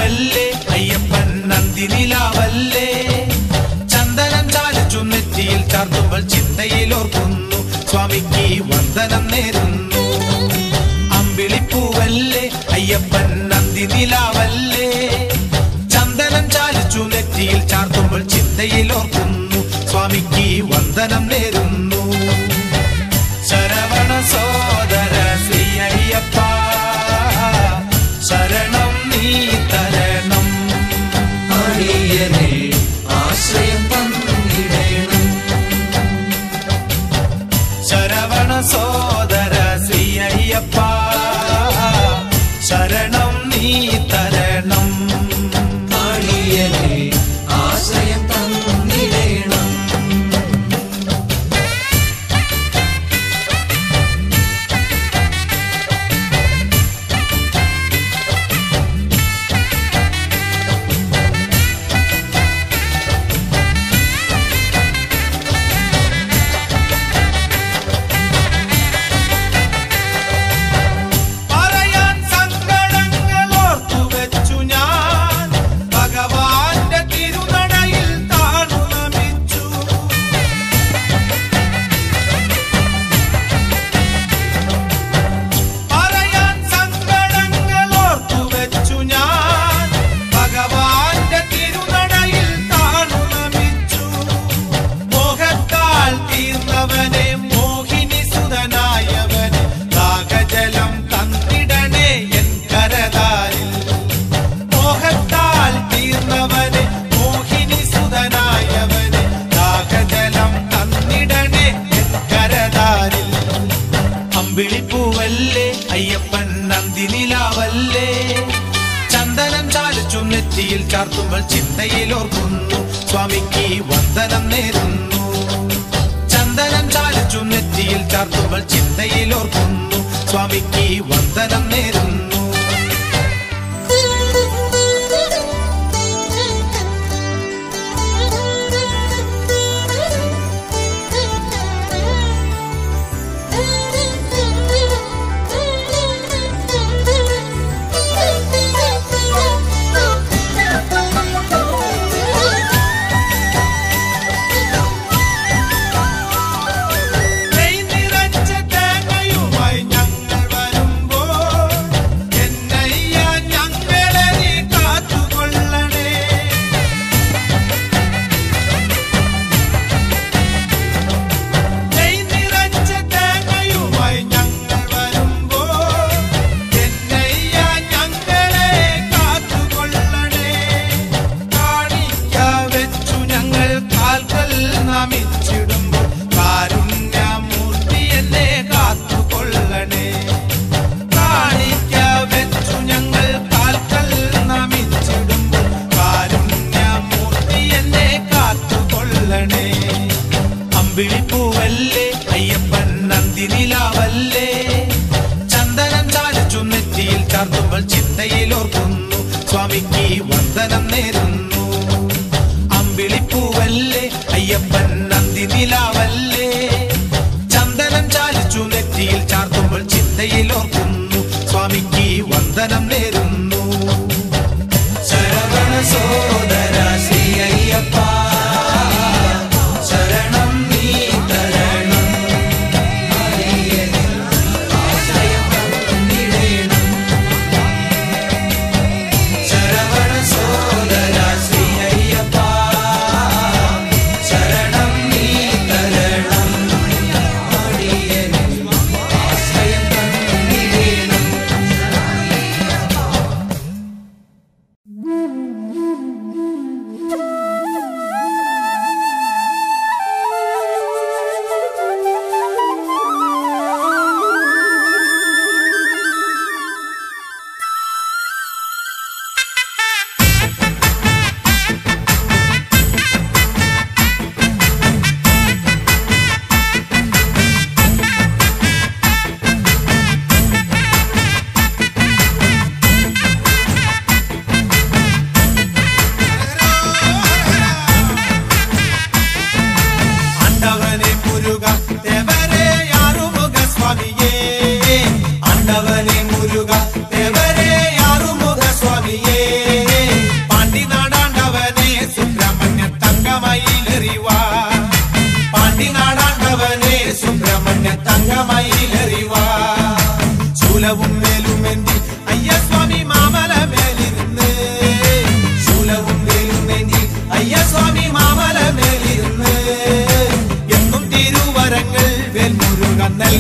അമ്പിളിപ്പൂവല്ലേ അയ്യപ്പൻ നന്ദിനിലാവല്ലേ ചന്ദനം ചാലിച്ചു നെറ്റിയിൽ ചാർത്തുമ്പോൾ ചിന്തയിൽ ഓർക്കുന്നു സ്വാമിക്ക് വന്ദനം നേരുന്നു അമ്പിളിപ്പൂവല്ലേ അയ്യപ്പൻ നന്ദിനിലാവല്ലേ ചന്ദനം ചാലിച്ചു നെറ്റിയിൽ ചാർത്തുമ്പോൾ ചിന്തയിൽ ഓർക്കുന്നു സ്വാമിക്ക് വന്ദനം നേരുന്നു ശരവണ സോദര ശ്രീ അയ്യപ്പ ശരണം നീ തരണം അടിയനെ ആശ്രയം തന്നിടേണം ശരവണ സോദര ശ്രീ അയ്യപ്പ ശരണം നീ തരണം അടിയനെ ആശ്രയം തന്നിടേണം പറയാൻ സങ്കടങ്ങൾ ഓർത്തു വെച്ചു ഞാൻ ഭഗവാന്റെ തിരുനടയിൽ താണു നമിച്ചു പറയാൻ സങ്കടങ്ങൾ ഓർത്തു വെച്ചു ഞാൻ ഭഗവാന്റെ തിരുനടയിൽ താണു നമിച്ചു മോഹത്താൽ തീർന്നവനെ മോഹിനി സുതനായവനെ ദാഹജലം തന്നിടണേ എൻ കരതാരിൽ മോഹത്താൽ തീർന്നവനെ മോഹിനി സുതനായവനെ ദാഹജലം തന്നിടണേ എൻ കരതാരിൽ അമ്പിളിപ്പൂവല്ലേ അയ്യപ്പൻ നന്ദിനിലാവല്ലേ ചന്ദനം ചാലിച്ചു നെറ്റിയിൽ ചാർത്തുമ്പോൾ ചിന്തയിൽ ഓർക്കുന്നു സ്വാമിക്ക് വന്ദനം നേരുന്നു ചന്ദനം ചാലിച്ചു നെറ്റിയിൽ ചാർത്തുമ്പോൾ ചിന്തയിൽ ഓർക്കുന്നു സ്വാമിക്ക് വന്ദനം നേരുന്നു നെയ് നിറച്ച തേങ്ങയുമായി ഞങ്ങൾ വരുമ്പോൾ എന്നയ്യ ഞങ്ങളെ നീ കാത്തുകൊള്ളണേ നെയ് നിറച്ച തേങ്ങയുമായി ഞങ്ങൾ വരുമ്പോൾ എന്നയ്യ ഞങ്ങളെ കാത്തുകൊള്ളണേ കാണിക്ക വെച്ചു ഞങ്ങൾ കാൽക്കൽ നമിച്ചിടുമ്പോൾ കാരുണ്യമൂർത്തി എന്നെ കാത്തുകൊള്ളണേ കാണിക്ക വെച്ചു ഞങ്ങൾ കാൽക്കൽ നമിച്ചിടുമ്പോൾ കാരുണ്യമൂർത്തി എന്നെ കാത്തുകൊള്ളണേ അമ്പിളിപ്പൂവല്ലേ അയ്യപ്പൻ നന്ദിനിലാവല്ലേ ചന്ദനം ചാലിച്ചു നെറ്റിയിൽ ചാർത്തുമ്പോൾ ചിന്തയിൽ ഓർക്കുന്നു സ്വാമിക്ക് വന്ദനം നേരുന്നു അമ്പിളിപ്പൂവല്ലേ അയ്യപ്പൻ നന്ദിനിലാവല്ലേ ചന്ദനം ചാലിച്ചു നെറ്റിയിൽ ചാർത്തുമ്പോൾ ചിന്തയിൽ ഓർക്കുന്നു സ്വാമിക്ക് വന്ദനം നേരുന്നു ശരവണ സോദര ശ്രീ അയ്യപ്പ ശരണം നീ തരണം ശരവണ സോദര ശ്രീ അയ്യപ്പ ശരണം നീ തരണം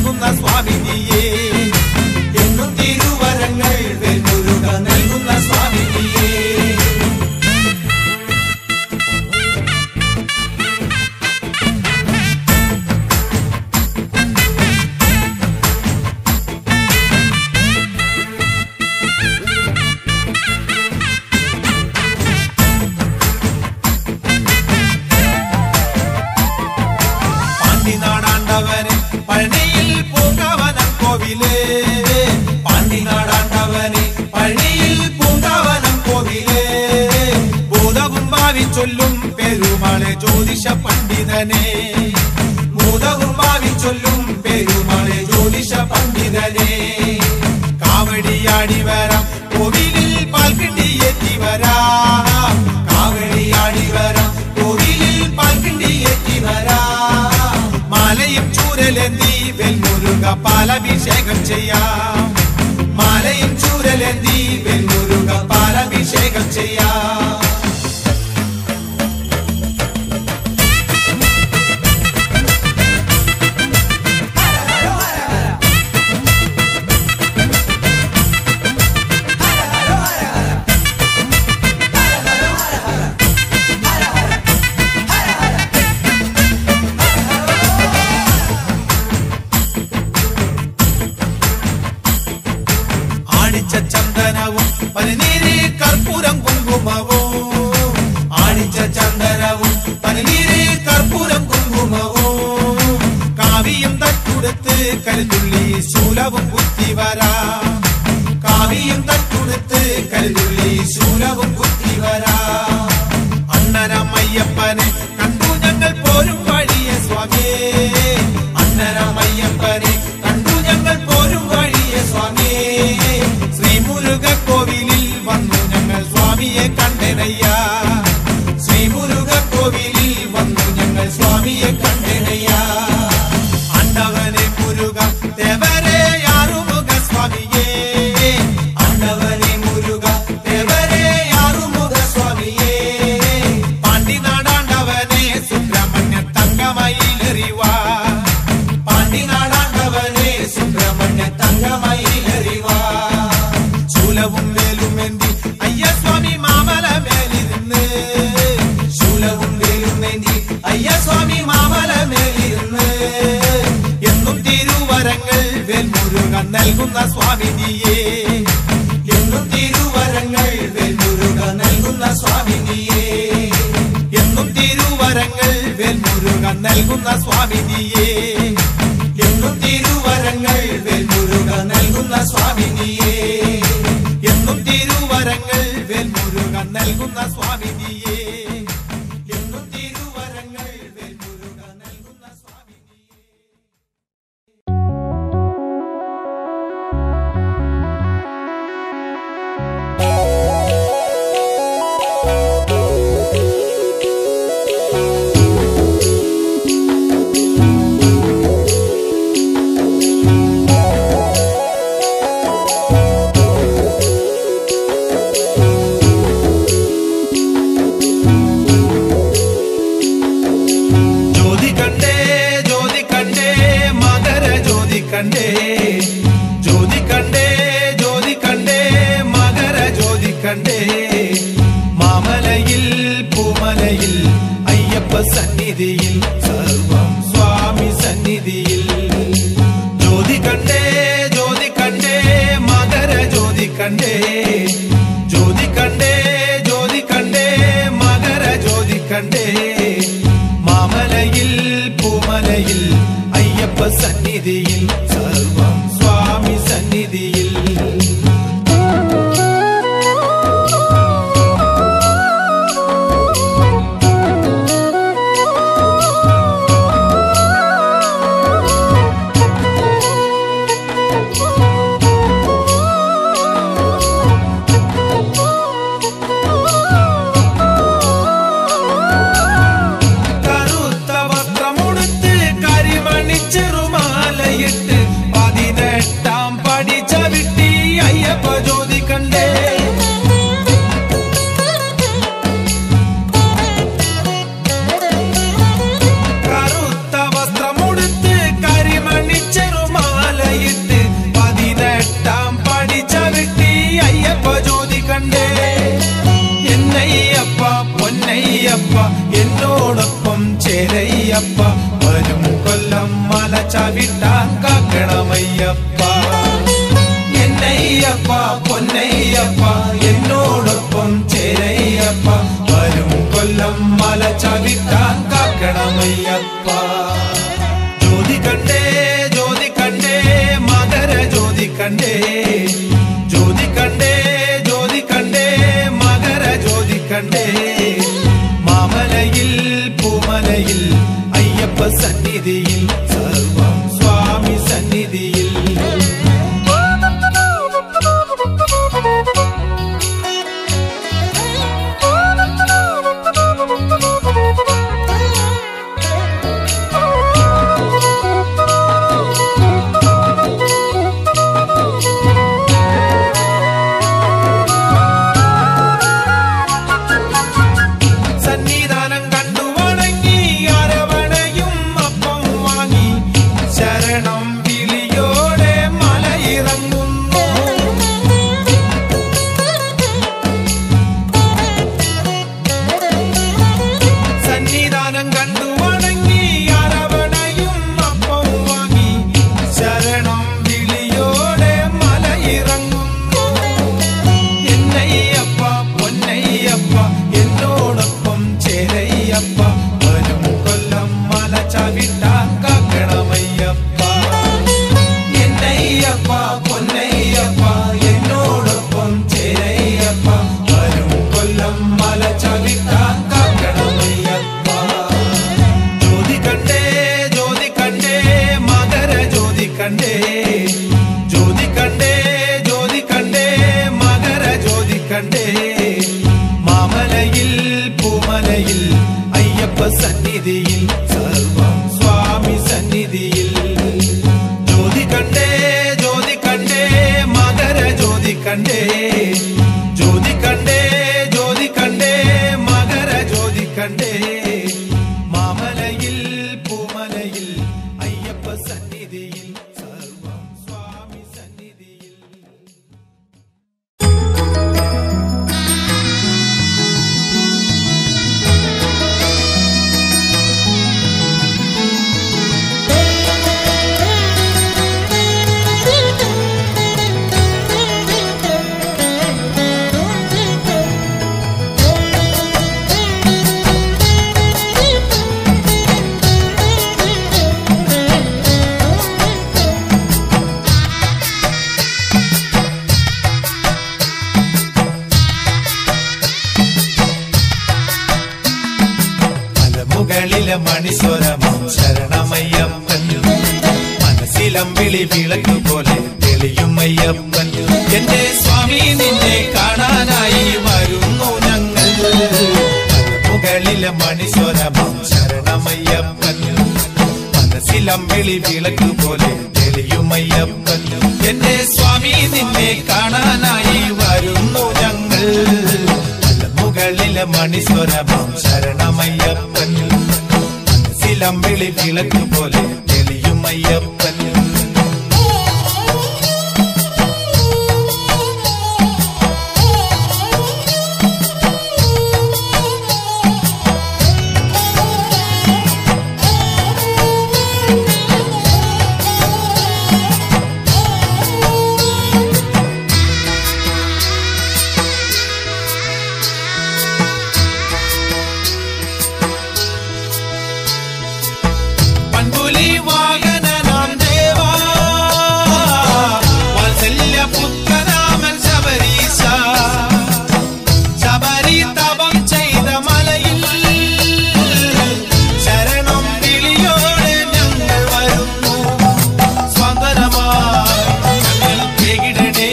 നൽകുന്ന സ്വാമിനിയേ എന്നും തിരുവരങ്ങൾ വെൽമുരുക നൽകുന്ന സ്വാമിനിയേ പാണ്ടി നാടാണ്ടവന് പഴനിയിൽ പൂങ്കാവനം കോവില് പാണ്ടി നാടാണ്ടവന് പഴനിയിൽ പൂങ്കാവനം കോവില് ഭൂതവും ഭാവി ചൊല്ലും പെരുമാളെ ജ്യോതിഷ പണ്ഡിതനെ ഭൂതവും ഭാവി ചൊല്ലും പെരുമാളെ ജ്യോതിഷ പണ്ഡിതനെ കാവടിയാടി വരാം കോവിലിൽ പാൽക്കിണ്ടി എത്തി വരാം കാവടിയാടി വരാം കോവിലിൽ പാൽക്കിണ്ടി എത്തി വരാം മാലയും ചൂരലെന്തി വെൽമുരുക പാലഭിഷേകം ചെയ്യാം മാലയും ചൂരലെന്തി വെൽമുരുക പാലഭിഷേകം ചെയ്യാം ആണിച്ച ചന്ദനവും പനിനീര് കർപ്പൂരം കുങ്കുമവും ആണിച്ച ചന്ദനവും പനിനീര് കർപ്പൂരം കുങ്കുമവും കാവിയും തട്ടുടുത്ത് കരുതുള്ളി ശൂലവും കുത്തി വരാ കാവിയും തട്ടുടുത്ത് കരുതുള്ളി ശൂലവും കുത്തി വരാ അണ്ണനമയ്യപ്പനെ കണ്ടു ഞങ്ങൾ പോരും വഴിയെ സ്വാമിയേ അണ്ണനമയ്യപ്പനെ കണ്ടു ഞങ്ങൾ പോരും വഴിയെ സ്വാമിയേ ശ്രീമുരുക കോവിലിൽ വന്നു ഞങ്ങൾ സ്വാമിയെ കണ്ടനയ്യ ശ്രീമുരുക കോവിലിൽ വന്നു ഞങ്ങൾ സ്വാമിയെ കണ്ടനയ്യ അണ്ടവനെ മുരുക ദേവരെ ആറുമുഖ സ്വാമിയേ അണ്ടവനെ മുരുക ദേവരെ ആറുമുഖ സ്വാമിയേ പാണ്ടി നാടാണ്ടവനെ സുബ്രഹ്മണ്യ തങ്കമയിലെറിവാ പാണ്ടി നാടാണ്ടവനെ സുബ്രഹ്മണ്യ തങ്കമയിലെറിവാ ശൂലവും വേലുമേന്തി അയ്യസ്വാമി മാമല മേലിരുന്ന് ശൂലവും വേലുമേന്തി അയ്യസ്വാമി മാമല മേലിരുന്ന് എന്നും തിരുവരങ്ങൾ വേൽമുരുക നൽകുന്ന സ്വാമിനിയേ എന്നും തിരുവരങ്ങൾ വേൽമുരുക നൽകുന്ന സ്വാമിനിയേ എന്നും തിരുവരങ്ങൾ വേൽമുരുക നൽകുന്ന സ്വാമിനിയേ എന്നും തിരുവരങ്ങൾ വേൽമുരുക നൽകുന്ന സ്വാമിനിയേ എന്നും തിരുവരങ്ങൾ വേൽമുരുക നൽകുന്ന സ്വാമിനിയേ എന്നും തിരുവരങ്ങൾ വേൽമുരുക നൽകുന്ന സ്വാമിനിയേ ജ്യോതി കണ്ടേ ജ്യോതി കണ്ടേ മകര ജ്യോതി കണ്ടേ ജ്യോതി കണ്ടേ ജ്യോതി കണ്ടേ മകര ജ്യോതി കണ്ടേ മാമലയിൽ പൂമലയിൽ അയ്യപ്പ സന്നിധിയിൽ സർവം സ്വാമി സന്നിധിയിൽ ജ്യോതി കണ്ടേ ജ്യോതി കണ്ടേ മകര ജ്യോതി കണ്ടേ ജ്യോതി കണ്ടേ ജ്യോതി കണ്ടേ മകര ജ്യോതി കണ്ടേ മാമലയിൽ പൂമലയിൽ അയ്യപ്പ സന്നിധിയിൽ സർവം സ്വാമി സന്നിധിയിൽ കറുത്ത വസ്ത്രമുടുത്ത് കരിമണി ചെറുമാലയിട്ട് എന്നയ്യപ്പ വരും കൊല്ലം മല ചവിട്ടാൻ കാക്കണമയ്യപ്പ എന്നയ്യപ്പ പൊന്നയ്യപ്പ എന്നോടൊപ്പം ചേരയ്യപ്പ വരും കൊല്ലം മല ചവിട്ടാൻ കാക്കണമയ്യപ്പ ജ്യോതി കണ്ടേ ജ്യോതി കണ്ടേ മകര ജ്യോതി കണ്ടേ ജ്യോതി കണ്ടേ ജ്യോതി കണ്ടേ മകര ജ്യോതി കണ്ടേ മാമലയിൽ പൂമലയിൽ അയ്യപ്പ സന്നിധിയിൽ സർവം സ്വാമി സന്നിധിയിൽ സന്നിധാനം കണ്ടു വണങ്ങി അരവണയും അപ്പം വാങ്ങി ശരണം വിളിയോടെ മലയിറങ്ങുന്നു സന്നിധാനം കണ്ടു വണങ്ങി അരവണയും അപ്പം വാങ്ങി ശരണം വിളിയോടെ മലയിറങ്ങുന്നു എന്നയ്യപ്പ പൊന്നയ്യപ്പ എന്നോടൊപ്പം ചേരയ്യപ്പ വരും കൊല്ലം മല ചവിട്ടാൻ കാക്കണമയ്യപ്പ എന്നയ്യപ്പ പൊന്നയ്യപ്പ എന്നോടൊപ്പം ചേരയ്യപ്പ വരും കൊല്ലം മല ചവിട്ടാൻ കാക്കണമയ്യപ്പ ജ്യോതി കണ്ടേ ജ്യോതി കണ്ടേ മകര ജ്യോതി കണ്ടേ ജ്യോതി കണ്ടേ ജ്യോതി കണ്ടേ മകര ജ്യോതി കണ്ടേ മാമലയിൽ പൂമലയിൽ അയ്യപ്പ സന്നിധിയിൽ സർവം സ്വാമി സന്നിധിയിൽ ജ്യോതി കണ്ടേ ജ്യോതി കണ്ടേ മകര ജ്യോതി കണ്ടേ ജ്യോതി കണ്ടേ ജ്യോതി കണ്ടേ മകര ജ്യോതി കണ്ടേ മാമലയിൽ പൂമലയിൽ അയ്യപ്പ സന്നിധിയിൽ സർവം സ്വാമി സന്നിധിയിൽ മലമുകളിലെ മണിസ്വരമം ശരണമയ്യപ്പൻ മനസ്സിലമ്പിളി വിളക്ക് പോലെ തെളിയും അയ്യപ്പൻ എന്റെ സ്വാമി നിന്നെ കാണാനായി വരുന്നു ഞങ്ങൾ മലമുകളിലെ മണിസ്വരമം ശരണമയ്യപ്പൻ മനസ്സിലമ്പിളി വിളക്ക് പോലെ തെളിയും അയ്യപ്പൻ എന്റെ സ്വാമി നിന്നെ കാണാനായി വരുന്നു ഞങ്ങൾ മുകളിലെ മണിസ്വരമം ശരണമയ്യപ്പൻ മനസ്സിലമ്പിളി വിളക്ക് പോലെ തെളിയും അയ്യപ്പൻ പൺപുലി വാഹനനാം ദേവാ വാത്സല്യപുത്രനാമൻ ശബരീശ ശബരി തപം ചെയ്ത മലയിൽ ശരണം വിളിയോടെ ഞങ്ങൾ വരുന്നു സ്വന്തനമായി ഞങ്ങൾ കേകിടണേ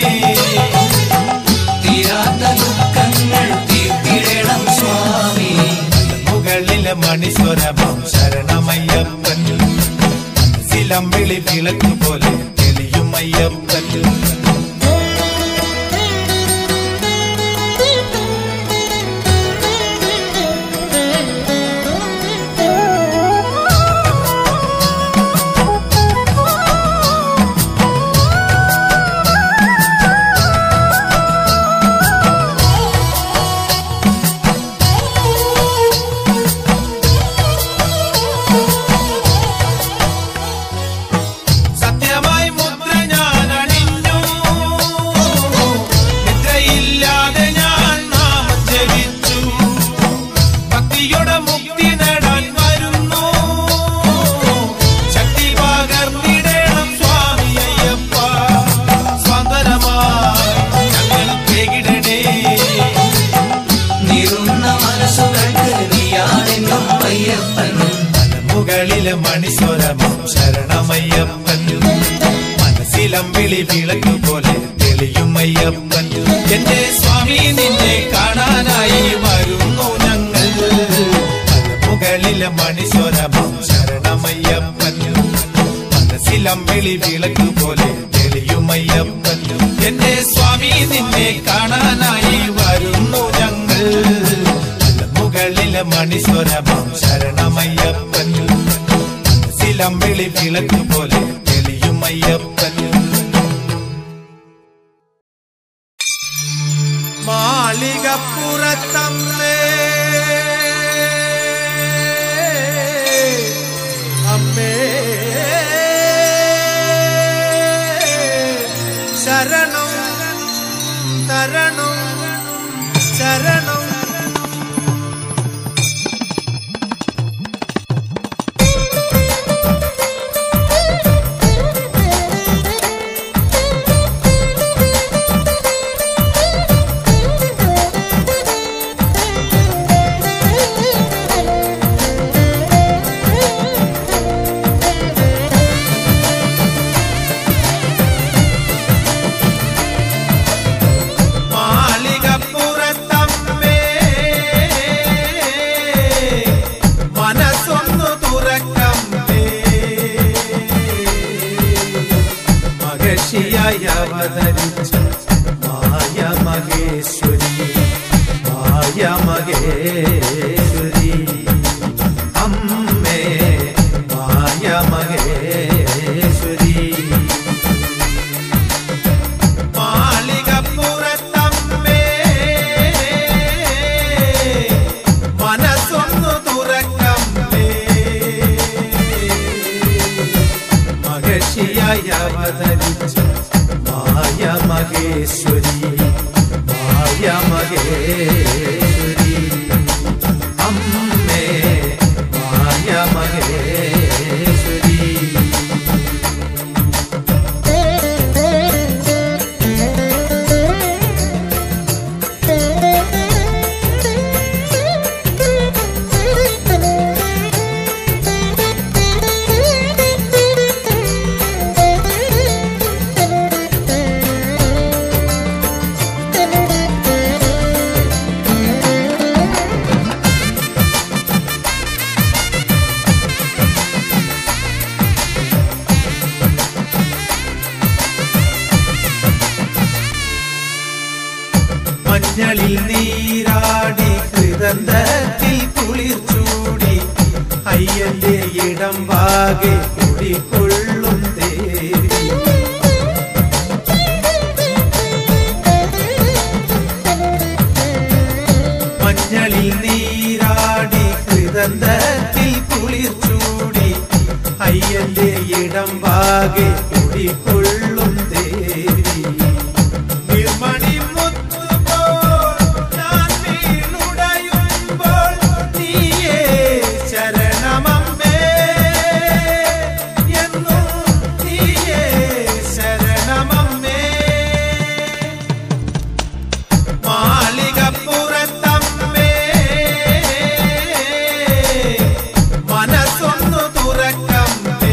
തീരാത്ത ദുഃഖങ്ങൾ തീർത്തിടണം സ്വാമി മുകളിലെ മണിസ്വരമം ശരണമയ്യപ്പൻ മനസ്സിലമ്പിളി വിളക്ക് പോലെ തെളിയും അയ്യപ്പൻ Thank you. മുകളിലെ മണിസ്വരമം ശരണമയ്യപ്പൻ മനസ്സിലമ്പിളി വിളക്ക് പോലെ തെളിയും അയ്യപ്പൻ എന്റെ സ്വാമി നിന്നെ കാണാനായി വരുന്നു ഞങ്ങൾ മുകളിലെ മണിസ്വരമം ശരണമയ്യപ്പൻ മനസ്സിലമ്പിളി വിളക്ക് പോലെ തെളിയുമയ്യപ്പൻ എന്റെ സ്വാമി നിന്നെ കാണാനായി വരുന്നു ഞങ്ങൾ മുകളിലെ മണിസ്വരമം ശരണമയ്യപ്പൻ മനസ്സിലമ്പിളി വിളക്ക് പോലെ തെളിയുമയ്യപ്പൻ മാളികപ്പുറത്തമ്മേ അമ്മേ ശരണം തരണം ശരണം മാളികപ്പുറത്തമ്മേ മനസ്സൊന്നു തുറക്കമ്മേ മഹർഷിയായി അവതരിച്ച മായ മഹേശ്വരി മായ മഹേശ്വരി അമ്മേ മായ മഹേശ്വരി മാളികപ്പുറത്തമ്മേ മനസ്സൊന്നു തുറക്കമ്മേ മഹർഷിയായി അവതരിച്ച മായ മഹേശ്വരി മായ മഹേശ്വരി അമ്മേ മായ മഹേശ്വരി മഞ്ഞളിൽ നീരാടി കൃതന്തത്തിൽ കുളിർ ചൂടി അയ്യന്റെ ഇടം വാകെ കുടികൊള്ളും ദേവി മഞ്ഞളിൽ നീരാടി കൃതന്തത്തിൽ കുളിർ ചൂടി അയ്യന്റെ ഇടം വാകെ കുടികൊള്ളും ദേവി നിർമണി മുത്തുപോൽ ഞാൻ വീണുടയുമ്പോൾ നീയേ ശരണമമ്മേ എന്നും നീയേ ശരണമമ്മേ മാളികപ്പുറത്തമ്മേ മനസ്സൊന്നു തുറക്കമ്മേ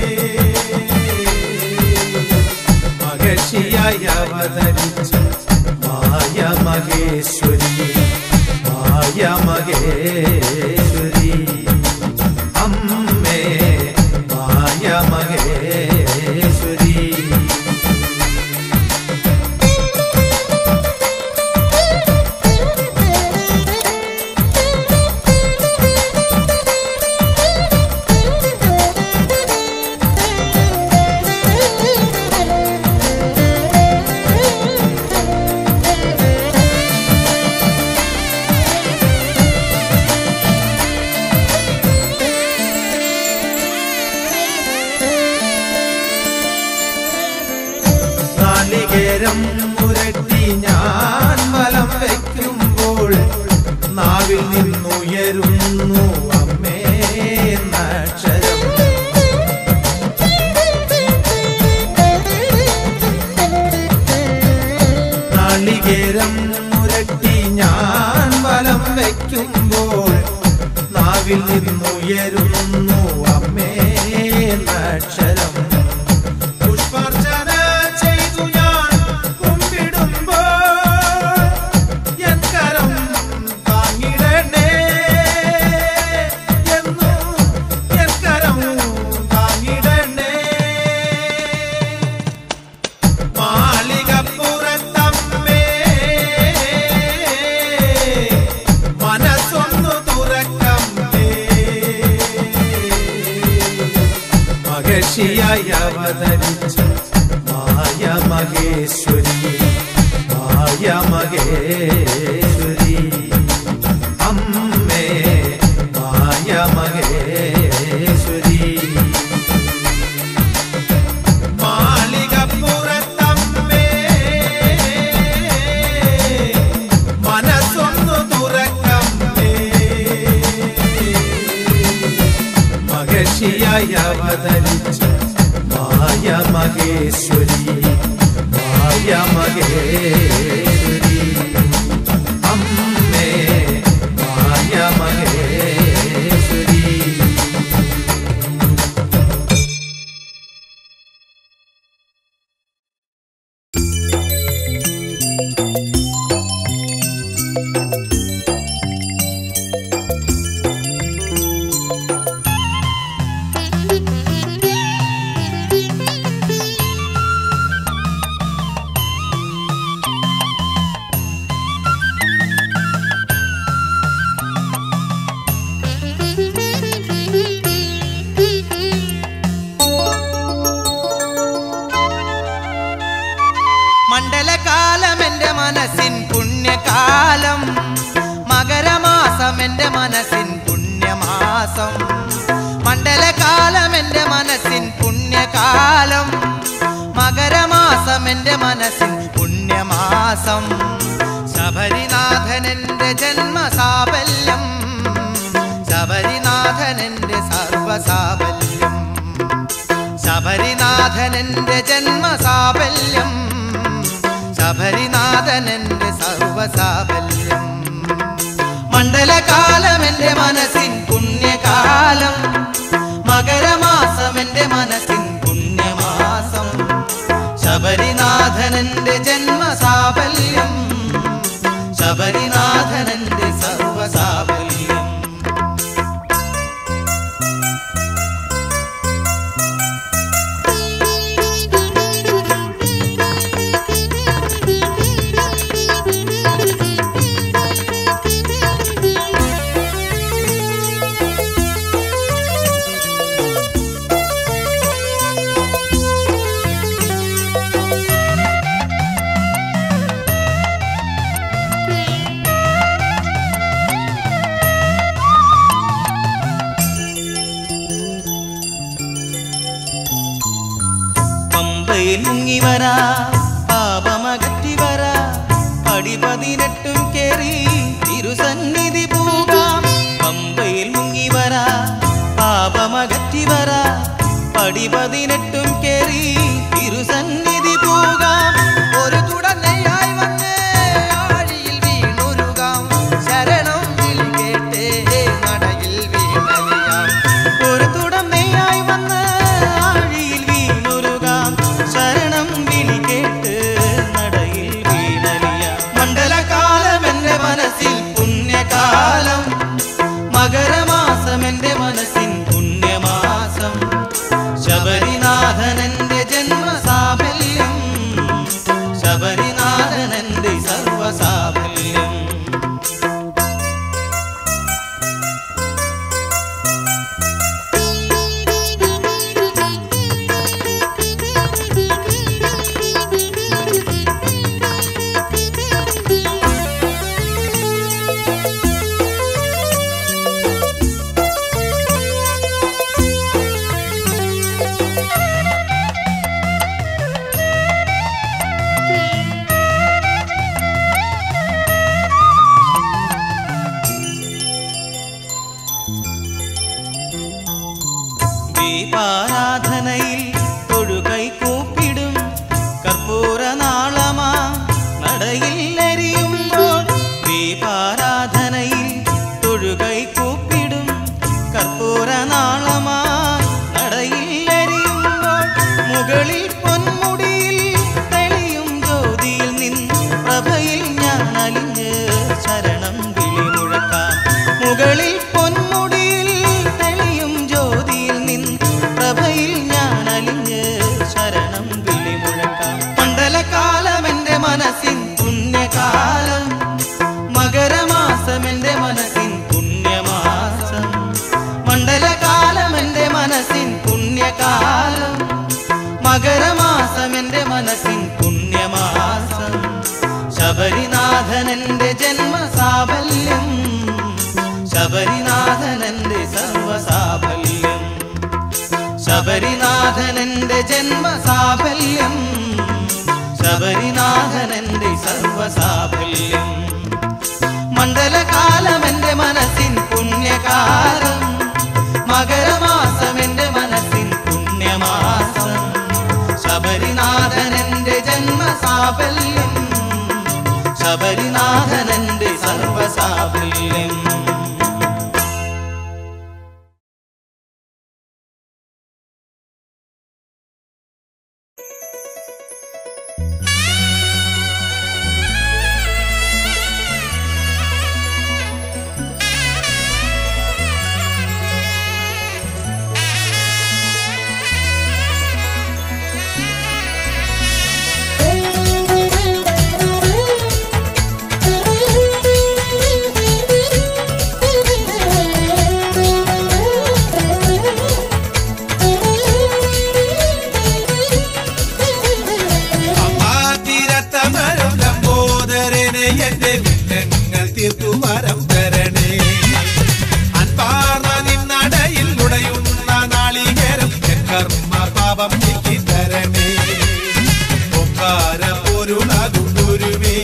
മഹർഷിയായി അവതരിച്ച മായ മഹേശ്വരി മായ മഹേശ്വരി അമ്മേ മായ മഹേശ്വരി നാളികേരം മുരട്ടി ഞാൻ വലം വയ്ക്കുമ്പോൾ നാവിൽ നിന്നുയരുന്നു അമ്മേ എന്നക്ഷരം നാളികേരം മുരട്ടി ഞാൻ വലം വയ്ക്കുമ്പോൾ നാവിൽ നിന്നുയരുന്നു അമ്മ അക്ഷരം പുഷ്പാർച്ചന ചെയ്തു ഞാൻ കുമ്പിടുമ്പോൾ എൻ കരം താങ്ങിടണേ എന്നും എൻ കരം താങ്ങിടണേ മാളികപ്പുറത്തമ്മേ മനസ്സൊന്നു തുറക്കമ്മേ മഹർഷിയായി അവതരിച്ച മായ മഹേശ്വരി മായ മഹേശ്വരി അമ്മേ മായ മഹേശ്വരി മാളികപ്പുറത്തമ്മേ മനസ്സൊന്നു തുറക്കമ്മേ മഹർഷിയായി അവതരിച്ച മായ മഹേശ്വരി മായ മഹേശ്വരി അമ്മേ മായ മഹേശ്വരി മണ്ഡലകാലം എന്റെ മനസ്സിൻ പുണ്യകാലം മകരമാസം എന്റെ മനസ്സിൻ പുണ്യമാസം മണ്ഡലകാലം എന്റെ മനസ്സിൻ പുണ്യകാലം മകരമാസം എന്റെ മനസ്സിൻ പുണ്യമാസം ശബരിനാഥൻ എന്റെ ജന്മസാഫല്യം ശബരിനാഥൻ എന്റെ സർവസാഫല്യം ശബരിനാഥനന്റെ ജന്മസാഫല്യം ശബരിനാഥനന്റെ സർവസാഫല്യം മണ്ഡലകാലം എന്റെ മനസ്സിൻ പുണ്യകാലം മകരമാസം എന്റെ മനസ്സിൻ പുണ്യമാസം ശബരിനാഥനന്റെ ജന്മസാഫല്യം ശബരിനാഥനന്റെ സർവസാഫല്യം പമ്പയിൽ മുങ്ങി വരാ പാപമകറ്റി വരാ പടി പതിനെട്ടും കേറി തിരുസന്നിധി പോകാം പമ്പയിൽ മുങ്ങി വരാ പാപമകറ്റി വരാ പടി പതിനെട്ടും കേറി തിരുസന്നിധി പോകാം ഒരു തുടർന്നയായി വന്ന് ആഴിയിൽ വീണുരുകാം ശരണം വിളി കേട്ടേ നടയിൽ വീണലിയാം ഒരു തുടർന്നയായി വന്ന് ആഴിയിൽ വീണുരുകാം ശരണം വിളി കേട്ട് നടയിൽ വീണലിയാം മണ്ഡലകാലം എന്റെ മനസ്സിൽ പുണ്യകാലം മകരമാസം എന്റെ മനസ്സിൻ പുണ്യമാസം ശബരിനാഥനന്റെ ജന്മസാഫല്യം ശബരിനാഥനന്റെ സർവസാഫല്യം ദീപാരാധനയിൽ തൊഴുകൈ കൂപ്പിടും കർപ്പൂര നാളമാ നടയിൽ എരിയുമ്പോൾ ദീപാരാധനയിൽ തൊഴുകൈ കൂപ്പിടും കർപ്പൂര നാളമാ നടയിൽ എരിയുമ്പോൾ കാലം മകരമാസം എൻ്റെ മനസ്സിൻ പുണ്യമാസം ശബരിനാഥനന്റെ ജന്മസാഫല്യം ശബരിനാഥനന്റെ സർവസാഫല്യം ശബരിനാഥനന്റെ ജന്മസാഫല്യം ശബരിനാഥനന്റെ സർവസാഫല്യം മണ്ഡലകാലം എൻ്റെ മനസ്സിൻ പുണ്യകാലം മകരമാസം എൻ്റെ മനസ്സിൻ പുണ്യമാസം ശബരിനാഥനന്റെ ജന്മസാഫല്യം ശബരിനാഥനന്റെ സർവസാഫല്യം അമ്മാതിരത്തമരം ലംബോദരനെ എന്റെ വിഘ്നങ്ങൾ തീർത്തു വരം തരണേ അൻപാർന്ന നിന്നടയിൽ ഉടയുന്ന നാളികേരം എൻ കർമ്മ പാപം നീക്കി തരണേ ഒക്കാര പൊരുളകുണ്ടുരുവേ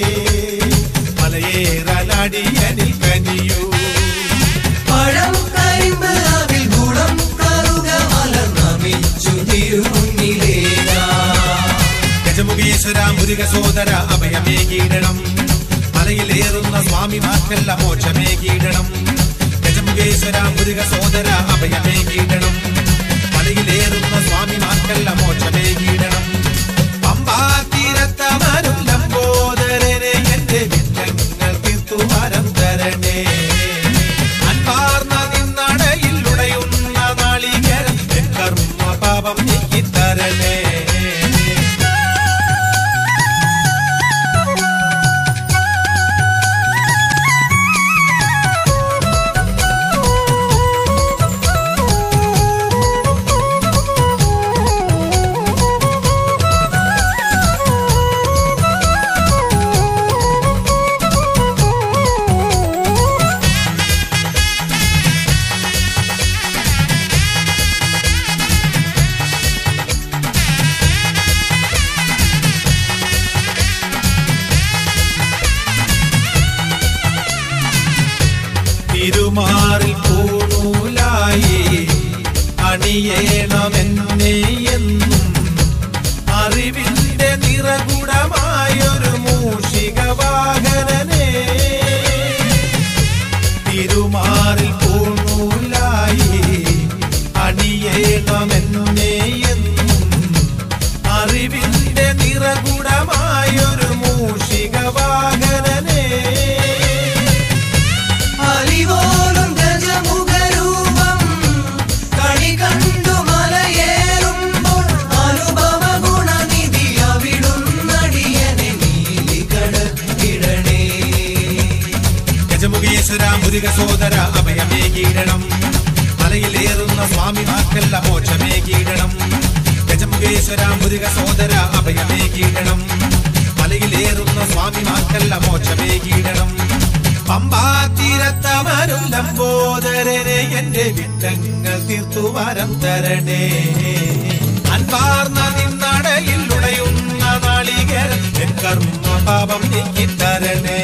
മലയേറലടിയനിൽ കനിയൂ പഴം കരിമ്പ് അതിൽ ഗുണം കറുക മലർന്നമിച്ചു തിരുമുന്നിലേനാ ഗജമുഖീശ്വര മുരുക സോദര അഭയമേ കീടണം മലയിലേറുന്ന സ്വാമിമാർക്കല്ല മോക്ഷമേ കീടണം ഗജമുഖേശ്വര മുരുക സോദര അഭയമേ കീടണം മലയിലേറുന്ന സ്വാമിമാർക്കല്ല മോക്ഷമേ കീടണം പമ്പാ തീരത്തമരും ലംബോദരനെ എന്റെ വിഘ്നങ്ങൾ തീർത്തു വരം തരണേ അൻപാർന്ന നിന്നടയിൽ ഉടയുന്ന നാളികേരം എൻ കർമ്മ പാപം നീക്കി തരണേ തിരുമാറിൽ പൂണൂലായി അണിയേണമെന്നെ എന്നും അറിവിന്റെ നിറകുടമായൊരു മൂഷിക വാഹനനെ തിരുമാറിൽ പൂണൂലായി അണിയേണമെന്നെ എന്നും അറിവിന്റെ നിറകുടമായൊരു മൂഷിക വാഹനനെ അലിവോലും ഗജമുഖരൂപം കണി കണ്ടു മലയേറുമ്പോൾ അനുഭവ ഗുണനിധി അവിടുന്നടിയനെ നീലി കടക്കിടണേ ഗജമുഖേശ്വര മുരുക സോദര അഭയമേ കീടണം മലയിലേറുന്ന സ്വാമിമാർക്കല്ല മോക്ഷമേ കീടണം ഗജമുഖേശ്വര മുരുക സോദര അഭയമേ കീടണം മലയിലേറുന്ന സ്വാമിമാർക്കല്ല മോക്ഷമേ കീടണം പമ്പാ തീരത്തമരും ലംബോദരനെ എന്റെ വിട്ടങ്ങൾ തീർത്തു വരം തരണേ അൻപാർന്ന നിന്നടയിൽ ഉടയുന്ന നാളികേരം എൻ കർമ്മ പാപം നീക്കി തരണേ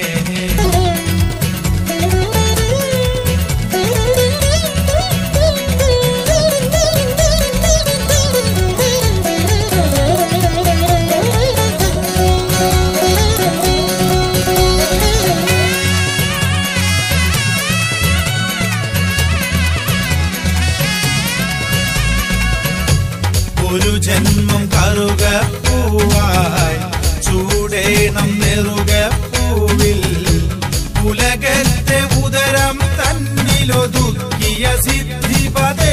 ഒരു ജന്മം കറുക പൂവായി ചൂടേണം നെറുക പൂവിൽ ഉലകത്തെ ഉദരം തന്നിലൊതുക്കിയ സിദ്ധിപതേ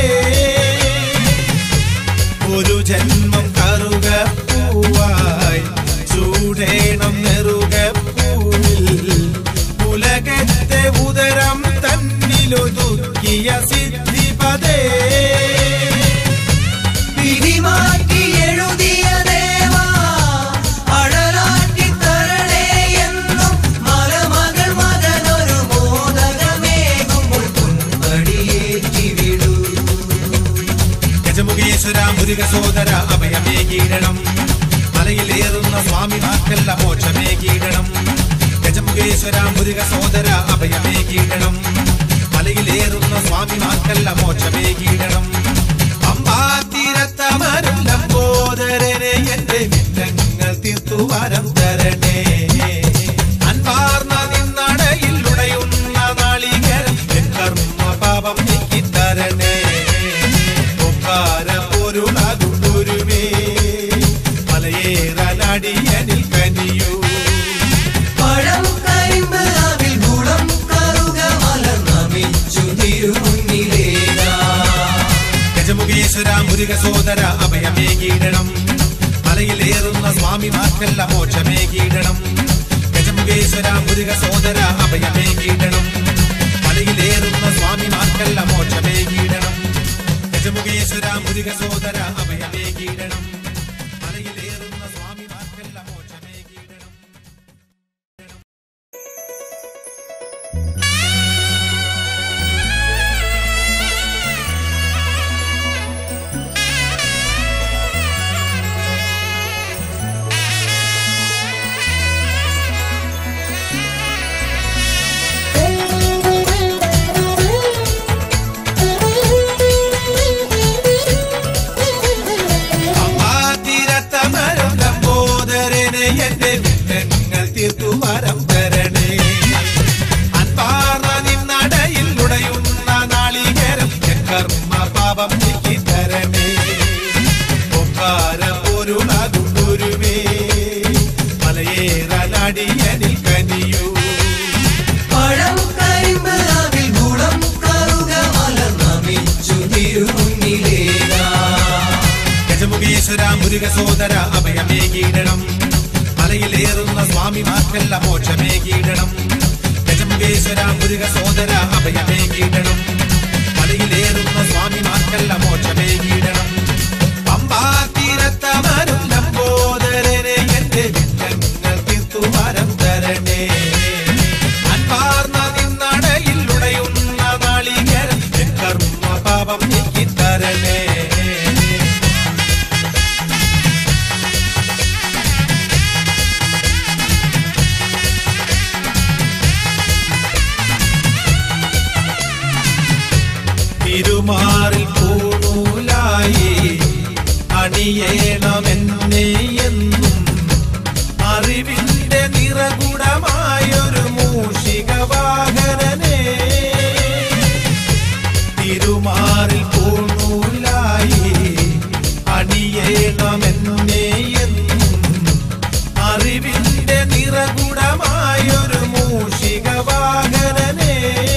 ഒരു ജന്മം കറുക പൂവായി ചൂടേണം നെറുക പൂവിൽ ഉലകത്തെ ഉദരം തന്നിലൊതുക്കിയ സിദ്ധിപതേ ഗജമുഖേശ്വര മുരുക സോദര അഭയമേകീടണം മലയിലേറുന്ന സ്വാമിമാർക്കല്ല മോക്ഷമേകീടണം ഗജമുഖേശ്വര മുരുക സോദര അഭയമേകീടണം മലയിലേറുന്ന സ്വാമിമാർക്കല്ല മോക്ഷമേകീടണം അമ്പാത്തീരത്തമരും ലംബോദരനെ എന്റെ വിറ്റങ്ങൾ തീർത്തു വരം തരണേ അൻപാർന്ന നിന്നടയിൽ ഉടയുന്ന നാളികേരം എൻ കർമ്മ പാപം നീക്കിത്തരണേ ഒക്കാര പൊരുളകുരുവേ മലയേറാനടിയനിൽ കനിയൂ പഴം കരിമ്പ് അവിൽ ഗുണം കറുക മലർന്നമിച്ചു തിരുമുന്നിലേതാ ഗജമുഖേശ്വര മുരുക സോദര അഭയമേകീടണം മലയിലേറുന്ന സ്വാമിമാർക്കല്ല മോക്ഷമേകീടണം ഗജമുഖേശ്വര മുരുക സോദര അഭയമേകീടണം മലയിലേറുന്ന സ്വാമിമാർക്കല്ല മോക്ഷമേകീടണം ഗജമുഖേശ്വര മുരുക സോദര അഭയമേകീടണം മലയിലേറുന്ന സ്വാമിമാർക്കല്ല മോക്ഷമേകീടണം അമ്മാതിരത്തമരം ലംബോദരനെ എന്റെ വിഘ്നങ്ങൾ തീർത്തു വരം തരണേ അൻപാർന്ന നിന്നടയിൽ ഉടയുന്ന നാളികേരം എൻ കർമ്മ പാപം നീക്കി തരണേ ഒക്കാര പൊരുളാകും ഗുരുവേ മലയേറാനടിയനിൽ കനിയൂ പഴം കരിമ്പ് അവിൽ ഗുണം കറുക മലർന്നമിച്ചു തിരുമുന്നിലേതാ ഗജമുഖേശ്വര മുരുക സോദര അഭയമേകീടണം മലയിലേറുന്ന സ്വാമിമാർക്കല്ല മോക്ഷമേകീടണം ഗജമുഖേശ്വര മുരുക സോദര അഭയമേകീടണം മലയിലേറുന്ന സ്വാമിമാർക്കല്ല മോക്ഷമേകീടണം പമ്പാ തീരത്തമരും ലംബോദരനെ എന്റെ വിഘ്നങ്ങൾ തീർത്തു വരം തരണേ അൻപാർന്ന നിന്നടയിൽ ഉടയുന്ന നാളികേരം എൻ കർമ്മ പാപം നീക്കി തരണേ തിരുമാറിൽ പൂണൂലായി അണിയേണമെന്നെ എന്നും അറിവിന്റെ നിറകുടമായൊരു മൂഷിക വാഹനനെ തിരുമാറിൽ പൂണൂലായി അണിയേണമെന്നെ എന്നും അറിവിന്റെ നിറകുടമായൊരു മൂഷിക വാഹനനെ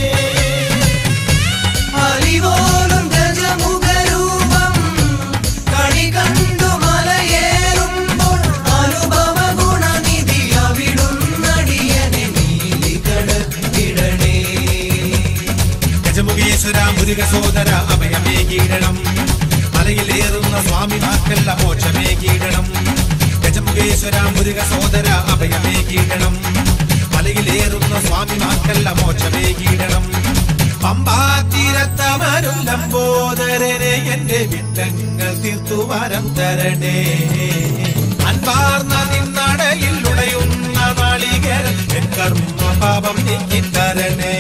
അലിവോലും ഗജമുഖരൂപം കണി കണ്ടു മലയേറുമ്പോൾ അനുഭവ ഗുണനിധി അവിടുന്നടിയനെ നീലി കടത്തിടണേ ഗജമുഖേശ്വര മുരുക സോദര അഭയമേകീടണം മലയിലേറുന്ന സ്വാമിമാർക്കല്ല മോക്ഷമേകീടണം ഗജമുഖേശ്വര മുരുക സോദര അഭയമേകീടണം മലയിലേറുന്ന സ്വാമിമാർക്കല്ല മോക്ഷമേകീടണം പമ്പാ തീരത്തമരും ലംബോദരനെ എന്റെ വിട്ടങ്ങൾ തീർത്തു വരം തരണേ അൻപാർന്ന നിന്നടയിൽ ഉടയുന്ന നാളികേരം എൻ കർമ്മ പാപം നീക്കി തരണേ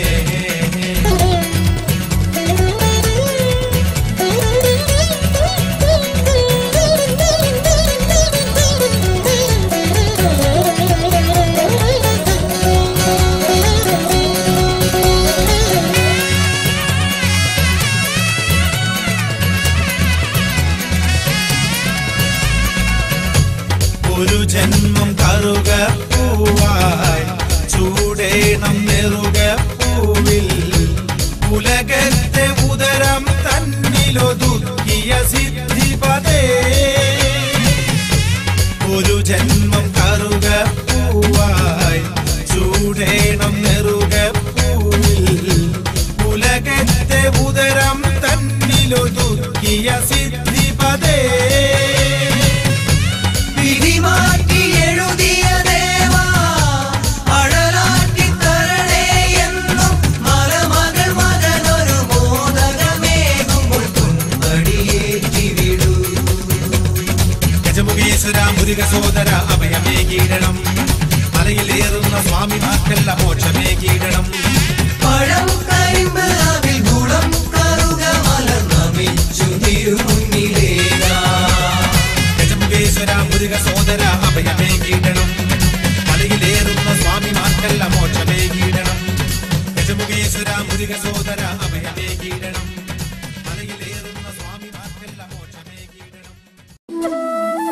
ഒരു ജന്മം കറുക പൂവായി ചൂടേണം നെറുക പൂവിൽ ഉലകത്തെ ഉദരം തന്നിലൊതുക്കിയ സിദ്ധിപതേ ഒരു ജന്മം കറുക പൂവായി ചൂടേണം നെറുക പൂവിൽ ഉലകത്തെ ഉദരം തന്നിലൊതുക്കിയ സിദ്ധിപതേ വിധി മാറ്റി എഴുതിയ ദേവാ അഴലാറ്റി തരണേ എന്നും മലമകൾ മകനൊരു മോദകമേകുമ്പോൾ തുമ്പടിയേറ്റി വിടൂ മുരുക സോദര അഭയമേ കീഴണം മലയിലേറുന്ന സ്വാമിമാർക്കല്ല മോക്ഷമേ കീഴണം പഴം കരിമ്പ് അവിൽ ഗുണം കറുക മലർന്നമിച്ചു തിരുമുന്നിലേക ഗജമുഖേശ്വര മുരുക സോദര അഭയമേ കീഴണം മലയിലേറുന്ന സ്വാമിമാർക്കല്ല മോക്ഷമേ കീഴണം ഗജമുഖേശ്വര മുരുക സോദര അഭയമേ കീഴണം മലയിലേറുന്ന സ്വാമിമാർക്കല്ല മോക്ഷമേ കീഴണം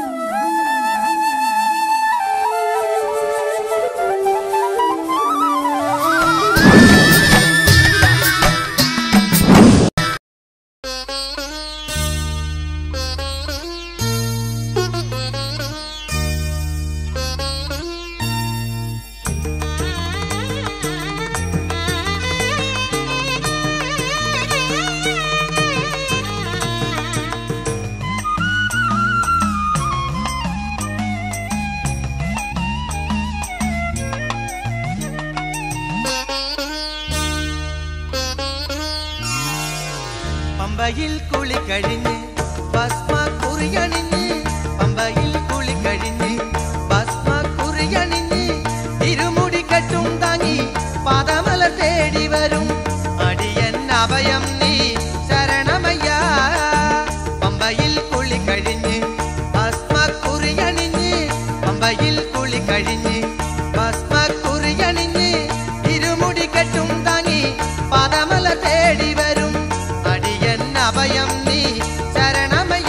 പമ്പയിൽ കുളി കഴിഞ്ഞ് ഭസ്മ കുറിയണിഞ്ഞ് പമ്പയിൽ കുളി കഴിഞ്ഞ് ഭസ്മ കുറിയണിഞ്ഞ് ഇരുമുടി കെട്ടും താങ്ങി പാദമല തേടി വരും അടിയൻ അഭയം നീ ശരണമയ്യ പമ്പയിൽ കുളി കഴിഞ്ഞ് ഭസ്മ കുറിയണിഞ്ഞ് പമ്പയിൽ കുളി കഴിഞ്ഞ് ഭസ്മ കുറിയണിഞ്ഞ് ഇരുമുടി കെട്ടും താങ്ങി പാദമല തേടി വരും അടിയൻ അഭയം നീ ശരണമയ്യ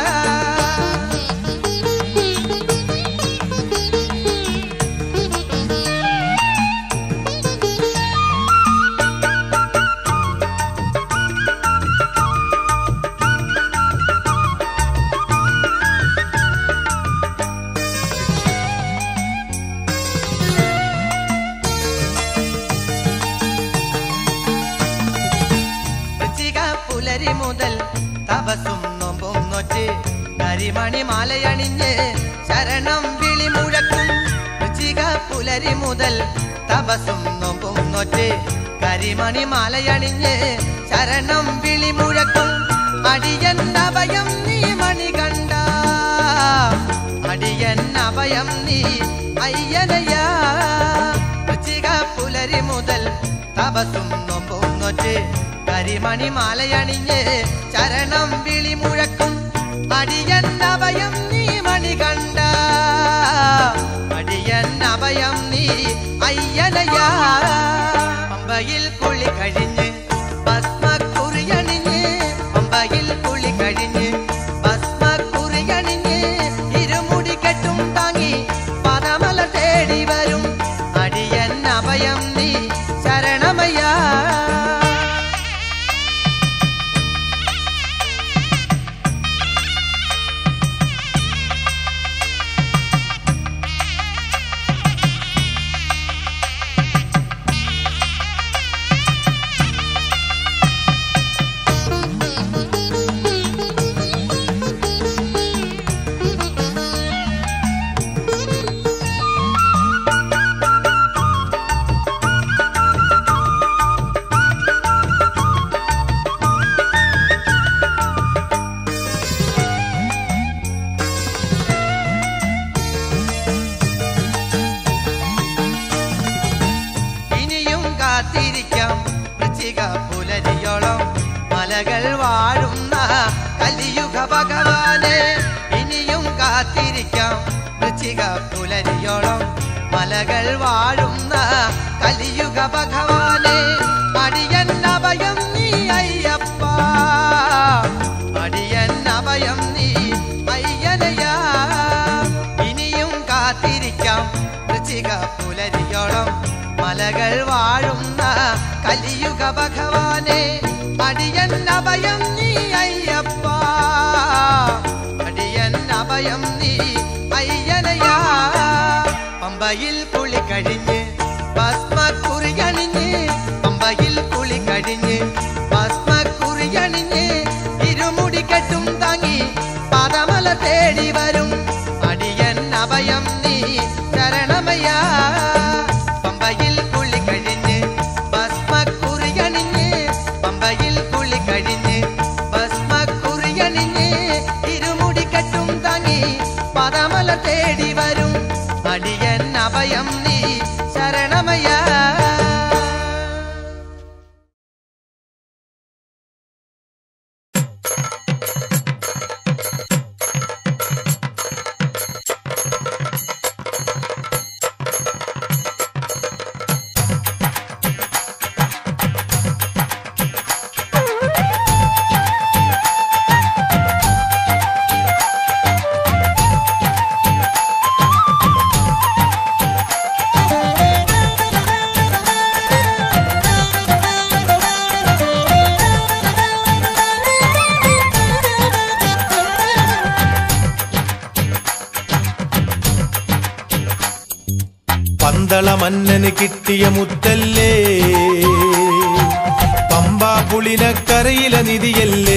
വൃശ്ചിക പുലരി മുതൽ തപസും നോമ്പും നോറ്റ് കരിമണി മാലയണിഞ്ഞ് ശരണം വിളി മുഴക്കും വൃശ്ചിക പുലരി മുതൽ തപസും നോമ്പും നോറ്റ് കരിമണി മാലയണിഞ്ഞ് ശരണം വിളി മുഴക്കും അടിയൻ അഭയം നീ മണി കണ്ട അടിയൻ അഭയം നീ അയ്യനയാ വൃശ്ചിക പുലരി മുതൽ തപസും നോമ്പും നോറ്റ് കരിമണി മാലയണിഞ്ഞ് ചരണം വിളി മുഴക്കും അടിയൻ അഭയം നീ മണി കണ്ട അടിയൻ അഭയം നീ അയ്യനയാ പമ്പയിൽ കുളി കഴിഞ്ഞ് ഭസ്മ കുറിയണിഞ്ഞ് പമ്പയിൽ കുളി കഴിഞ്ഞ് ഭസ്മ കുറിയണിഞ്ഞ് ഇരുമുടി കെട്ടും താങ്ങി പദമല തേടി വരും അടിയൻ അഭയം നീ ശരണമയ്യ ഇനിയും കാത്തിരിക്കാം വൃശ്ചിക പുലരിയോളം മലകൾ വാഴുന്ന കലിയുഗ ഭഗവാനെ ഇനിയും കാത്തിരിക്കാം വൃശ്ചിക പുലരിയോളം മലകൾ വാഴുന്ന കലിയുഗ ഭഗവാനെ അടിയൻ അഭയം നീ അയ്യപ്പ അടിയൻ അഭയം നീ അയ്യനയാ ഇനിയും കാത്തിരിക്കാം വൃശ്ചിക പുലരിയോളം മലകൾ വാഴുന്ന കലിയുഗ ഭഗവാനെ അടിയൻ അഭയം നീ അയ്യപ്പ അടിയൻ അഭയം നീ അയ്യനയാ പമ്പയിൽ കുളി കഴിഞ്ഞ് ഭസ്മ കുറിയണിഞ്ഞ് പമ്പയിൽ കുളി കഴിഞ്ഞ് ഭസ്മ കുറിയണിഞ്ഞ് ഇരുമുടി കെട്ടും താങ്ങി പദമല തേടി വരും അടിയൻ അഭയം നീ ശരണമയ്യ പമ്പയിൽ കുളി കഴിഞ്ഞ് ഭസ്മ കുറിയണിഞ്ഞ് പമ്പയിൽ കുളി കഴിഞ്ഞ് ഭസ്മ കുറിയണിഞ്ഞ് ഇരുമുടി കെട്ടും താങ്ങി പദമല തേടി പന്തള മന്നന് കിട്ടിയ മുത്തല്ലേ പമ്പാ പുളിനക്കരയിലെ നിധിയല്ലേ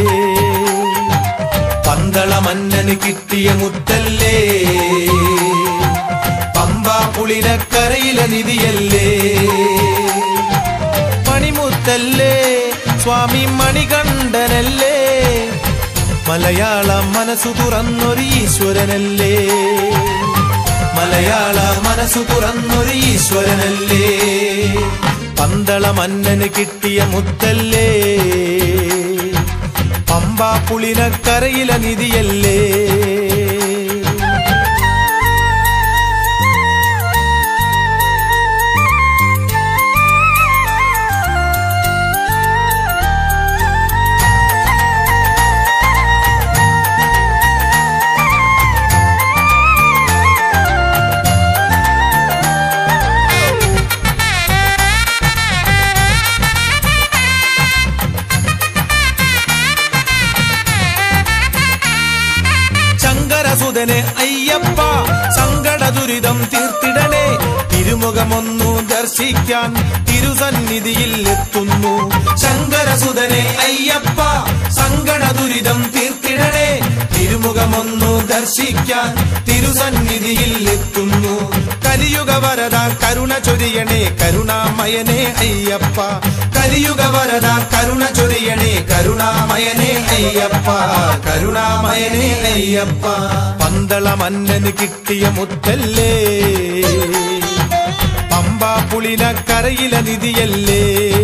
പന്തള മന്നന് കിട്ടിയ മുത്തല്ലേ പമ്പാ പുളിനക്കരയിലെ നിധിയല്ലേ മണിമുത്തല്ലേ സ്വാമി മണികണ്ഠനല്ലേ മലയാള മനസ്സു തുറന്നൊരു ഈശ്വരനല്ലേ മലയാള മനസ്സു തുറന്നൊരു ഈശ്വരനല്ലേ പന്തള മന്നന് കിട്ടിയ മുത്തല്ലേ പമ്പാ പുളിനക്കരയിലെ നിധിയല്ലേ ശങ്കരസുതനെ അയ്യപ്പ സങ്കട ദുരിതം തീർത്തിടണേ തിരുമുഖമൊന്നു ദർശിക്കാൻ തിരുസന്നിധിയിൽ എത്തുന്നു ശങ്കരസുതനെ അയ്യപ്പ സങ്കട ദുരിതം തീർത്തിടണേ തിരുമുഖമൊന്നു ദർശിക്കാൻ തിരുസന്നിധിയിൽ എത്തുന്നു കലിയുഗ വരദ കരുണ ചൊരിയണേ കരുണാമയനെ അയ്യപ്പ കലിയുഗ വരദ കരുണ ചൊരിയണേ കരുണാമയനെ അയ്യപ്പ കരുണാമയനെ അയ്യപ്പ പന്തള മന്നന് കിട്ടിയ മുത്തല്ലേ പമ്പാ പുളിനക്കരയിലെ നിധിയല്ലേ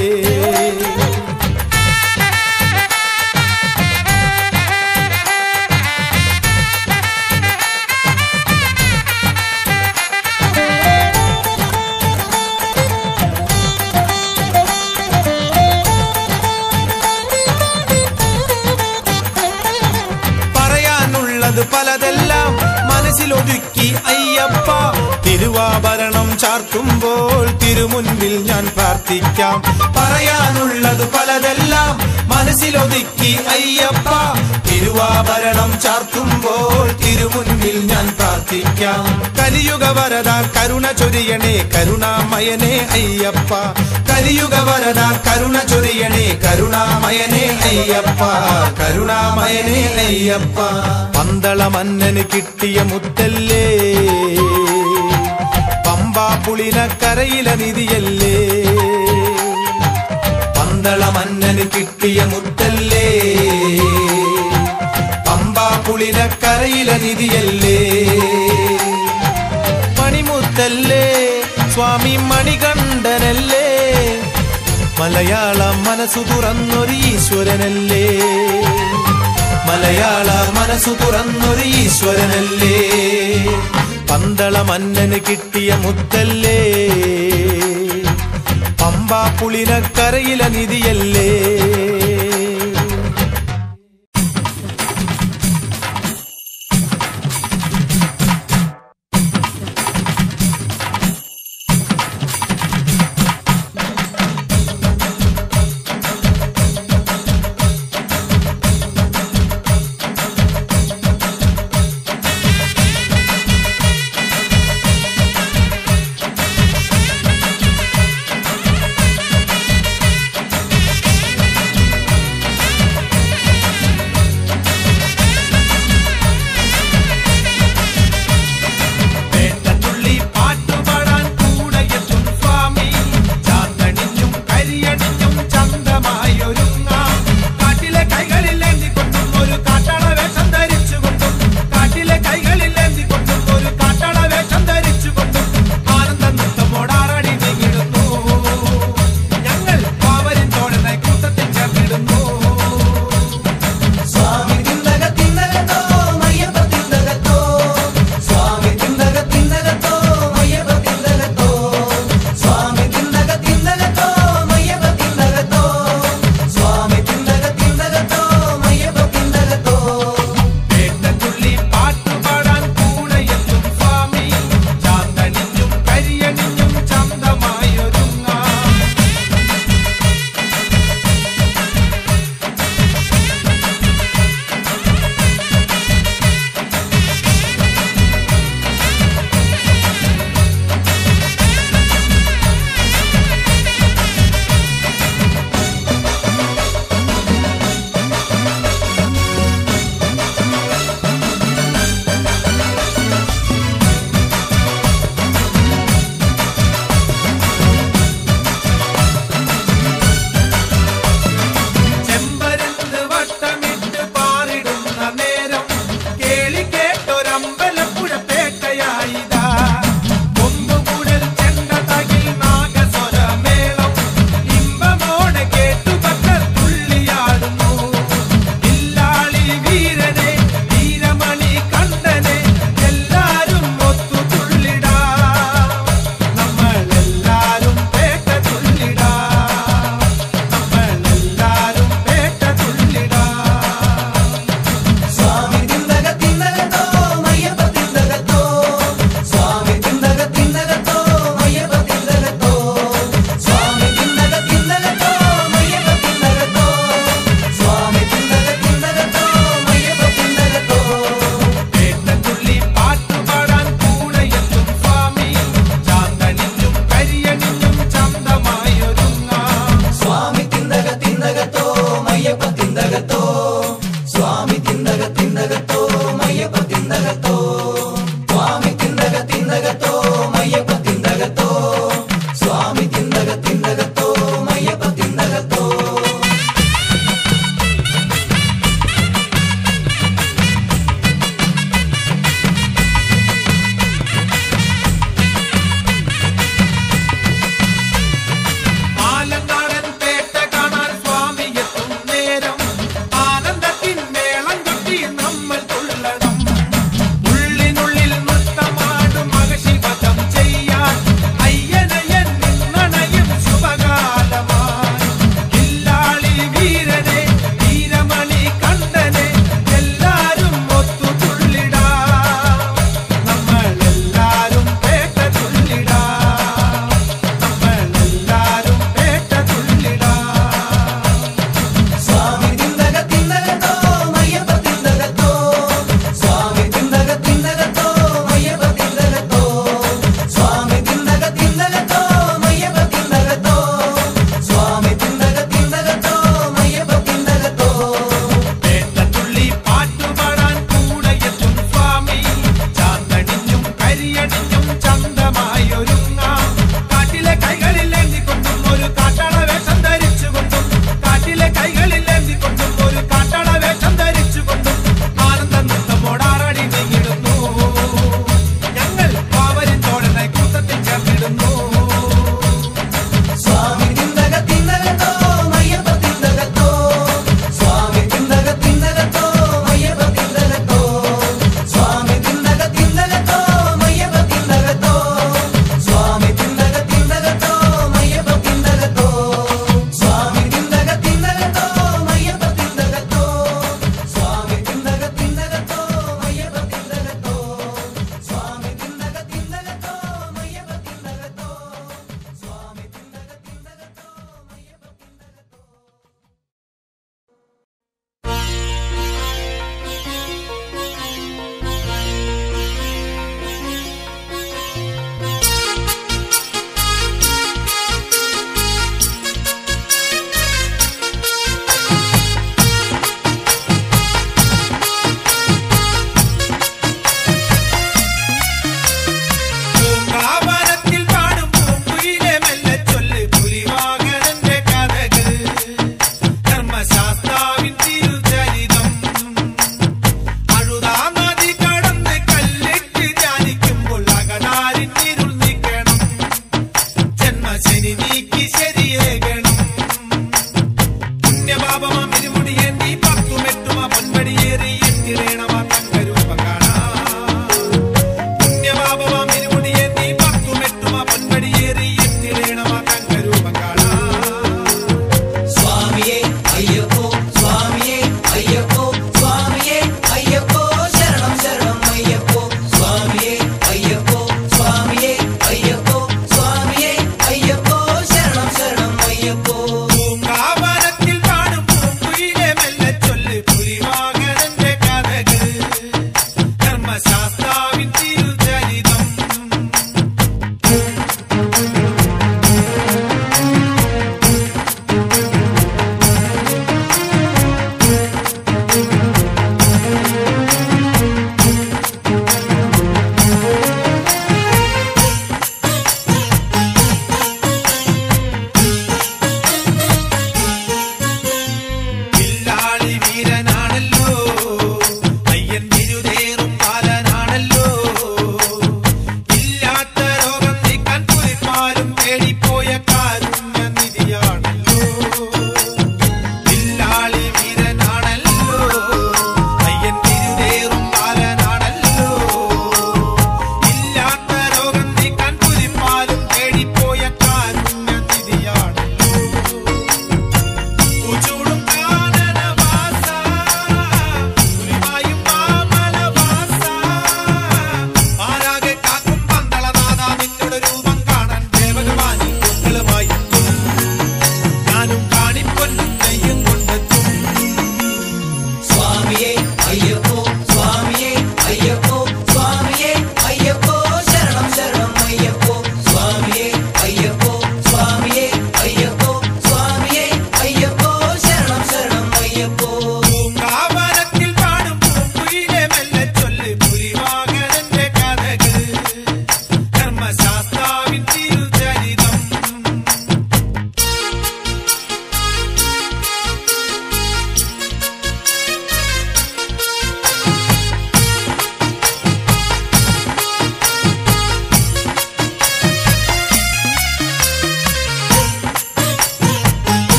പറയാനുള്ളത് പലതെല്ലാം മനസ്സിലൊതുക്കി അയ്യപ്പ തിരുവാഭരണം ചാർത്തുമ്പോൾ തിരുമുൻപിൽ ഞാൻ പ്രാർത്ഥിക്കാം പറയാനുള്ളത് പലതെല്ലാം മനസ്സിലൊതുക്കി അയ്യപ്പ തിരുവാഭരണം ചാർത്തുമ്പോൾ തിരുമുൻപിൽ ഞാൻ പ്രാർത്ഥിക്കാം കലിയുഗ വരദ കരുണ ചൊരിയണേ കരുണാമയനെ അയ്യപ്പ കലിയുഗ വരദ കരുണ ചൊരിയണേ കരുണാമയനെ അയ്യപ്പ കരുണാമയനെ അയ്യപ്പ പന്തള മന്നന് കിട്ടിയ മുത്തല്ലേ പമ്പാ പുളിനക്കരയിലെ നിധിയല്ലേ പന്തള മന്നന് കിട്ടിയ മുത്തല്ലേ പമ്പാ പുളിനക്കരയിലെ നിധിയല്ലേ മണിമുത്തല്ലേ സ്വാമി മണികണ്ഠനല്ലേ മലയാള മനസ്സു തുറന്നൊരു ഈശ്വരനല്ലേ മലയാള മനസ്സു തുറന്നൊരു ഈശ്വരനല്ലേ പന്തള മന്നന് കിട്ടിയ മുത്തല്ലേ പമ്പാ പുളിനക്കരയിലെ നിധിയല്ലേ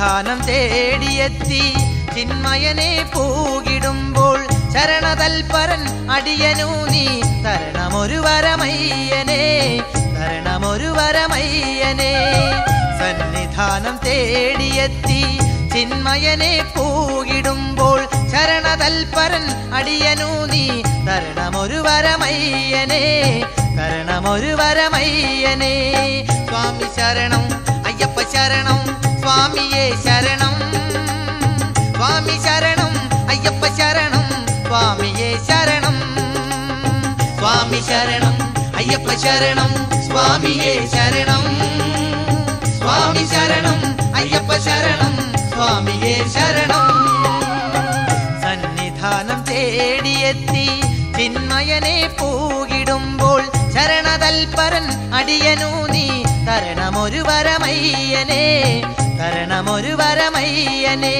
സന്നിധാനം തേടിയെത്തി ചിന്മയനെ പൂകിടുമ്പോൾ ശരണതൽപരൻ അടിയനു നീ തരണമൊരു വരമയ്യനെ തരണമൊരു വരമയ്യനെ സന്നിധാനം തേടിയെത്തി ചിന്മയനെ പൂകിടുമ്പോൾ ശരണതൽപരൻ അടിയനു നീ തരണമൊരു വരമയ്യനെ തരണമൊരു വരമയ്യനെ സ്വാമി ശരണം അയ്യപ്പ ശരണം സ്വാമിയെ ശരണം സ്വാമി ശരണം അയ്യപ്പ ശരണം സ്വാമിയെ ശരണം സ്വാമി ശരണം അയ്യപ്പ ശരണം സ്വാമിയെ ശരണം സ്വാമി ശരണം അയ്യപ്പ ശരണം സ്വാമിയെ ശരണം സന്നിധാനം തേടിയെത്തി ചിന്മയനെ പൂകിടുമ്പോൾ ശരണതൽപരൻ അടിയനു നീ തരണമൊരു വരമയ്യനെ തരണമൊരു വരമയ്യനെ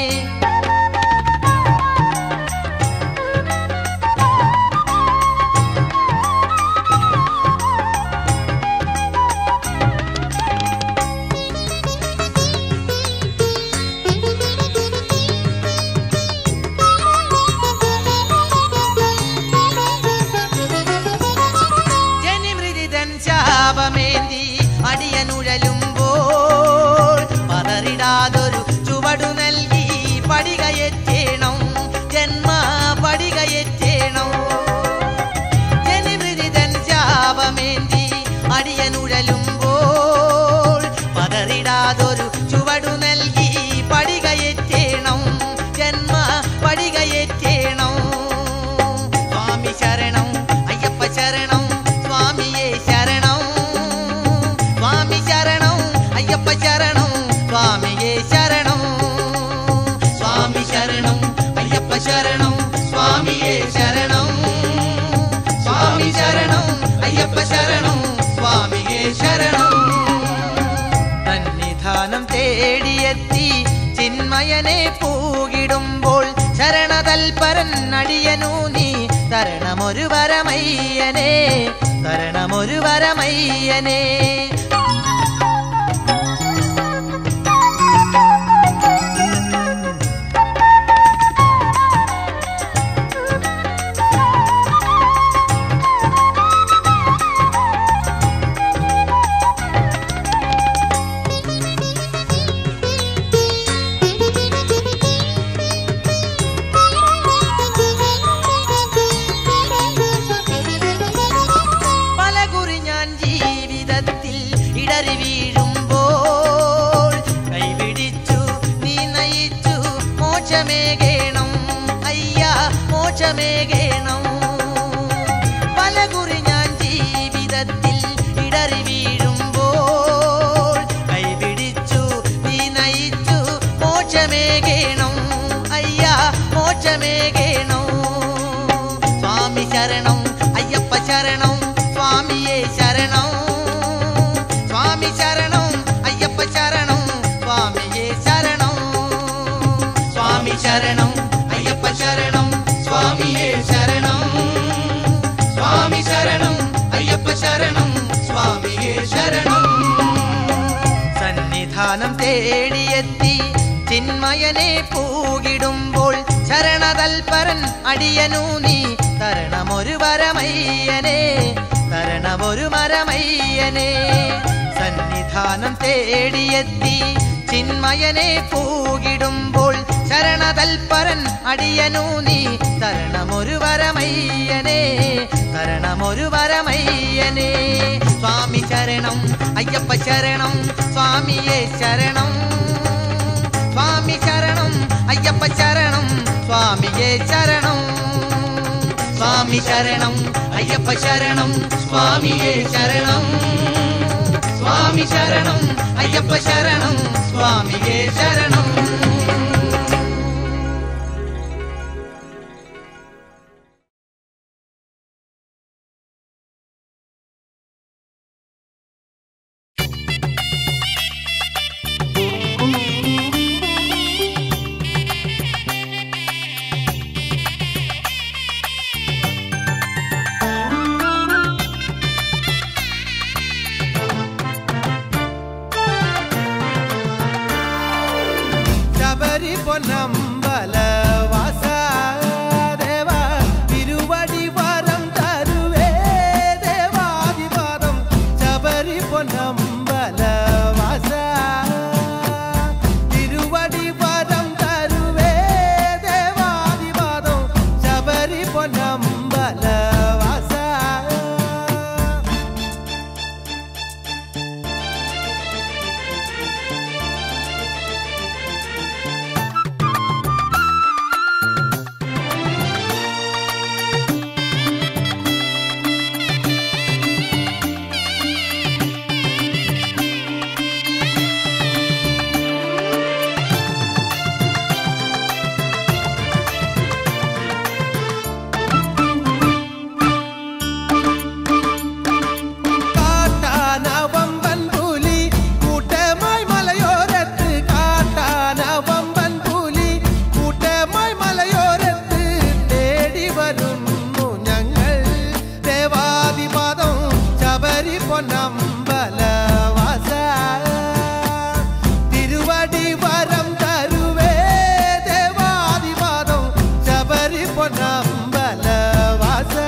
ജനിമൃതിതൻ ശാപമേന്തി അടിയനുഴലുമ്പോൾ പതറിടാതൊരു ചുവടു നൽകി പടികയറ്റേണം ജന്മ പടികയറ്റേണം ജനിമൃതിതൻ ശാപമേന്തി അടിയനുഴലുമ്പോൾ പതറിടാതൊരു ചുവടു നൽകി പടികയറ്റേണം ജന്മ പടികയറ്റേണം സ്വാമി ശരണം അയ്യപ്പ ശരണം സ്വാമിയെ ശരണം സ്വാമി ശരണം അയ്യപ്പ ശരണം സ്വാമിയെ ശരണം സ്വാമി ശരണം അയ്യപ്പ ശരണം സ്വാമിയെ ശരണം സ്വാമി ശരണം അയ്യപ്പ ശരണം സ്വാമിയെ ശരണം സന്നിധാനം തേടിയെത്തി ചിന്മയനെ പൂകിടുമ്പോൾ ശരണതൽപരൻ അടിയനു നീ തരണമൊരു വരമയ്യനെ തരണമൊരു വരമയ്യനെ പലകുറി ഞാൻ ജീവിതത്തിൽ ഇടറി വീഴുമ്പോൾ കൈപിടിച്ചു നീ നയിച്ചു മോക്ഷമേകേണം അയ്യ മോക്ഷമേകേണം പലകുറി ഞാൻ ജീവിതത്തിൽ ഇടറി വീഴുമ്പോൾ കൈപിടിച്ചു നീ നയിച്ചു മോക്ഷമേകേണം അയ്യ മോക്ഷമേകേണം സ്വാമി ശരണം അയ്യപ്പ ശരണം സ്വാമിയെ ശരണം സ്വാമി ശരണം അയ്യപ്പ ശരണം സ്വാമിയെ ശരണം സ്വാമി ശരണം അയ്യപ്പ ശരണം സ്വാമിയെ ശരണം സ്വാമി ശരണം അയ്യപ്പ ശരണം സ്വാമിയെ ശരണം സന്നിധാനം തേടിയെത്തി ചിന്മയനെ പൂകിടുമ്പോൾ ശരണതൽപരൻ അടിയനു നീ തരണമൊരു വരമയ്യനെ തരണമൊരു മരമയ്യനെ സന്നിധാനം തേടിയെത്തി ചിന്മയനെ പൂകിടുമ്പോൾ ശരണതൽപരൻ അടിയനു നീ തരണമൊരു വരമയ്യനെ തരണമൊരു വരമയ്യനെ സ്വാമി ശരണം അയ്യപ്പ ശരണം സ്വാമിയെ ശരണം സ്വാമി ശരണം അയ്യപ്പ ശരണം സ്വാമിയെ ശരണം സ്വാമി ശരണം അയ്യപ്പ ശരണം സ്വാമിയെ ശരണം സ്വാമി ശരണം അയ്യപ്പ ശരണം സ്വാമിയെ ശരണം പൊന്നമ്പലവാസ തിരുവടി വരം തരുവേ ദേവാദിവാദം ശബരി പൊന്നമ്പലവാസ കാട്ടാനവമ്പൻ പുലി കൂട്ടമായി മലയോരത്ത് കാട്ടാനവമ്പൻ പുലി കൂട്ടമായി മലയോരത്ത് തേടി വരുന്നു ഞങ്ങൾ ദേവാദിപാദം ശബരി പൊന്നമ്പലവാസ തിരുവടി വരം തരുവേ ദേവാദിപാദം ശബരി പൊന്നമ്പലവാസ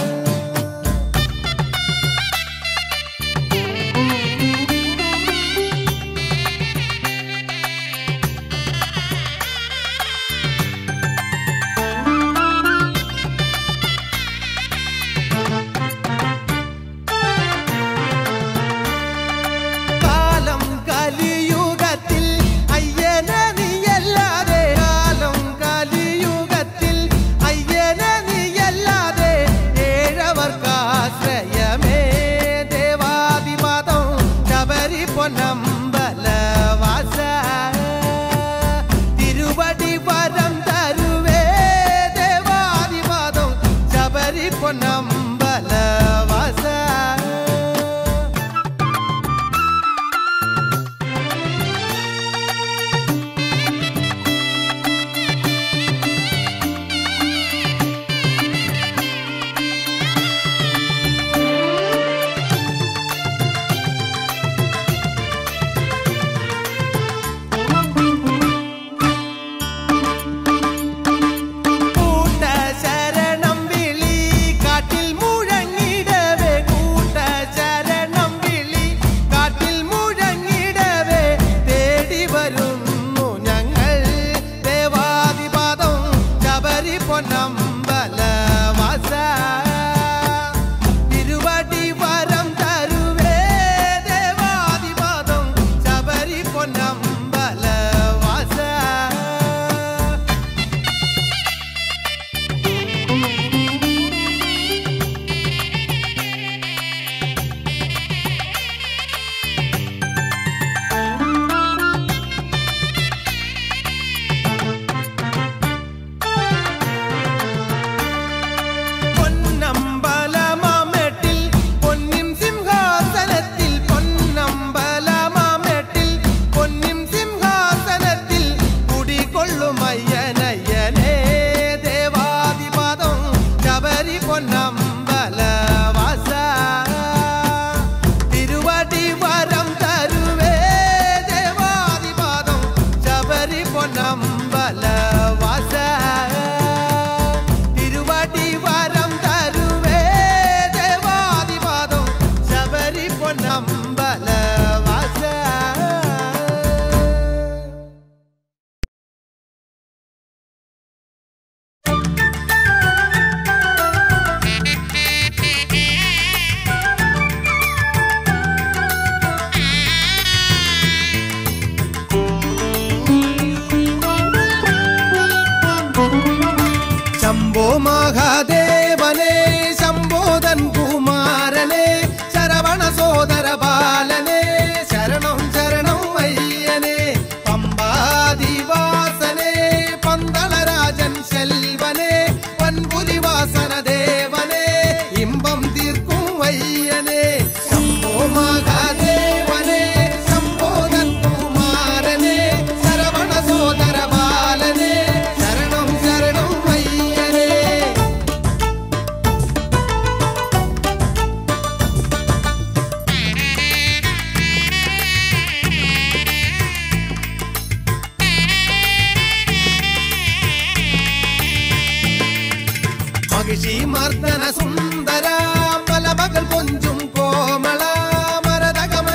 കാലം കലിയുഗത്തിൽ അയ്യനെ നീയല്ലാതെ കാലം കലിയുഗത്തിൽ അയ്യനെ നീയല്ലാതെ ഏഴവർക്കാശ്രയമേ ദേവാദിപാദം ശബരി പൊന്നമ്പലവാസ തിരുവടി വരം തരുവേ ദേവാദിപാദം ശബരി പൊന്നമ്പലവാസ കൂട്ട ശരണം വിളി കാട്ടിൽ മുഴങ്ങിടവേ കൂട്ട ശരണം വിളി കാട്ടിൽ മുഴങ്ങിടവേ തേടി വരുന്നു ഞങ്ങൾ ദേവാദിപാദം ശബരി പൊന്നമ്പലവാസ തിരുവടി വരം തരുവേ ദേവാദിപാദം ശബരി പൊന്നമ്പലവാസ പൊന്നമ്പലമാമേട്ടിൽ പൊന്നിൻ സിംഹാസനത്തിൽ പൊന്നമ്പലമാമേട്ടിൽ പൊന്നിൻ സിംഹാസനത്തിൽ കുടികൊള്ളും അയ്യനയ്യനേ ദേവാദിപാദം ശബരി പൊന്നമ്പലവാസ തിരുവടി വരം തരുവേ ദേവാദിപാദം ശബരി പൊന്നമ്പലവാസ തിരുവടി വരം തരുവേ ദേവാദിപാദം ശബരി പൊന്നമ്പലവാസ ശംഭോ മഹാദേവനെ ശംഭോധൻ കുമാരനെ ശരവണ സോദര ബാലനെ ശരണം ശരണം അയ്യനെ പമ്പാദിവാസനെ പന്തളരാജൻ ശെൽവനെ വൻപുലിവാസന ദേവനെ ഇമ്പം തീർക്കും അയ്യനെ ശംഭോ മഹാദേവനെ ശംഭോധൻ കുമാരനെ ശരവണ സോദര ബാലനെ ശരണം ശരണം അയ്യനെ മഹിഷി മർദ്ദന സുന്ദര പല പകൽ കൊഞ്ചും കോമള മരതക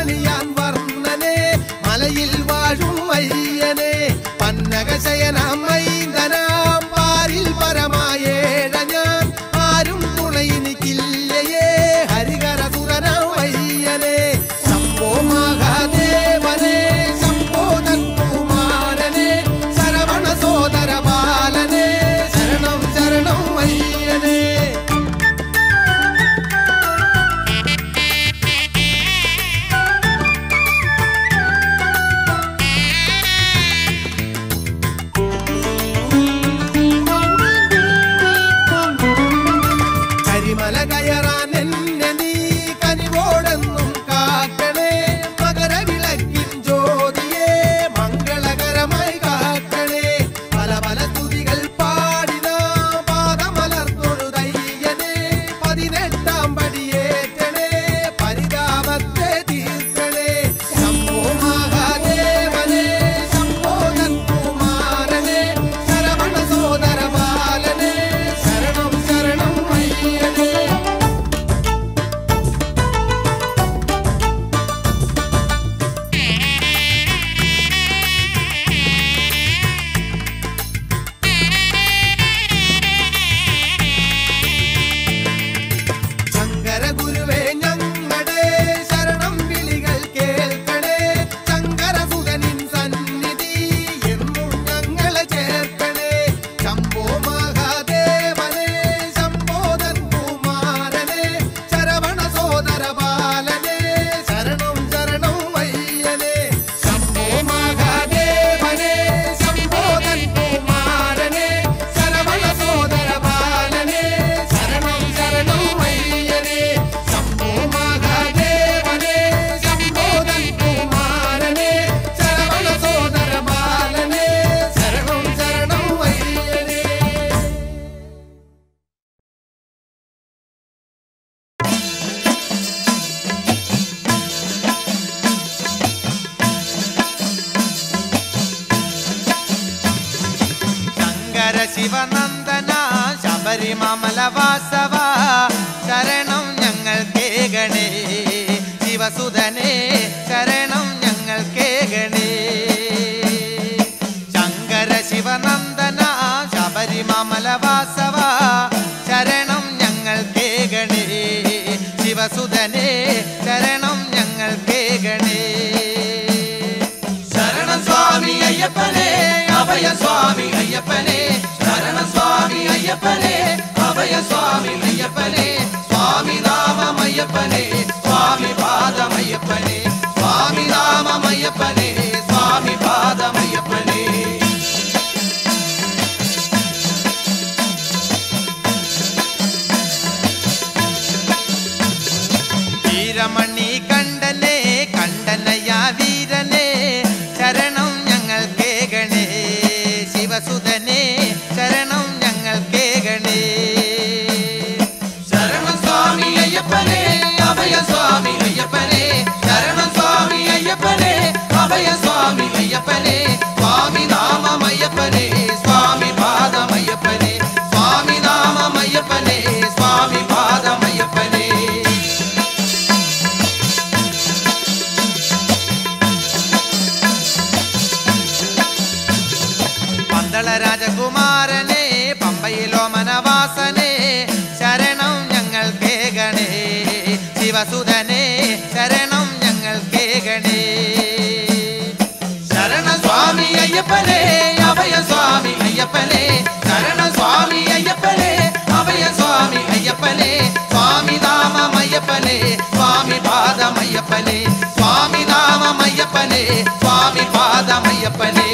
ശിവനന്ദന ശബരിമല വാസവ ശരണം ഞങ്ങൾ കേകണേ ശിവസുതനെ ശരണം ഞങ്ങൾ കേകണേ ശങ്കര ശിവനന്ദന ശബരിമല വാസവ ശരണം ഞങ്ങൾ കേകണേ ശിവസുതനെ ശരണം ഞങ്ങൾ കേകണേ ശരണം സ്വാമി അയ്യപ്പനെ അഭയ സ്വാമി അയ്യപ്പനെ ശരണം സ്വാമി അയ്യപ്പനെ അഭയ സ്വാമി അയ്യപ്പനെ സ്വാമി നാമം അയ്യപ്പനെ സ്വാമി പാദം അയ്യപ്പനെ സ്വാമി നാമം അയ്യപ്പനെ സ്വാമി പാദം അയ്യപ്പനെ വീരമണി കണ്ടനെ കണ്ടനയ വീരനെ ശരണം ഞങ്ങൾ കേകണേ ശിവസുതനെ ശരണം ഞങ്ങൾ കേകണേ ശരണം സ്വാമി അയ്യപ്പനെ അഭയ സ്വാമി അയ്യപ്പനെ ശരണം സ്വാമി അയ്യപ്പനെ അഭയ സ്വാമി അയ്യപ്പനെ സ്വാമി നാമം അയ്യപ്പനെ സ്വാമി പാദം അയ്യപ്പനെ സ്വാമി നാമം അയ്യപ്പനെ സ്വാമി പാദം അയ്യപ്പനെ പന്തള രാജകുമാരനെ പമ്പയിലോ മനവാസനെ ശരണം ഞങ്ങൾ കേകണേ ശിവസുതനെ ശരണം ഞങ്ങൾ കേകണേ ശരണ സ്വാമി അയ്യപ്പനെ അഭയ സ്വാമി അയ്യപ്പനെ ശരണ സ്വാമി അയ്യപ്പനെ അഭയ സ്വാമി അയ്യപ്പനെ സ്വാമി നാമം അയ്യപ്പനെ സ്വാമി പാദം അയ്യപ്പനെ സ്വാമി നാമം അയ്യപ്പനെ സ്വാമി പാദം അയ്യപ്പനെ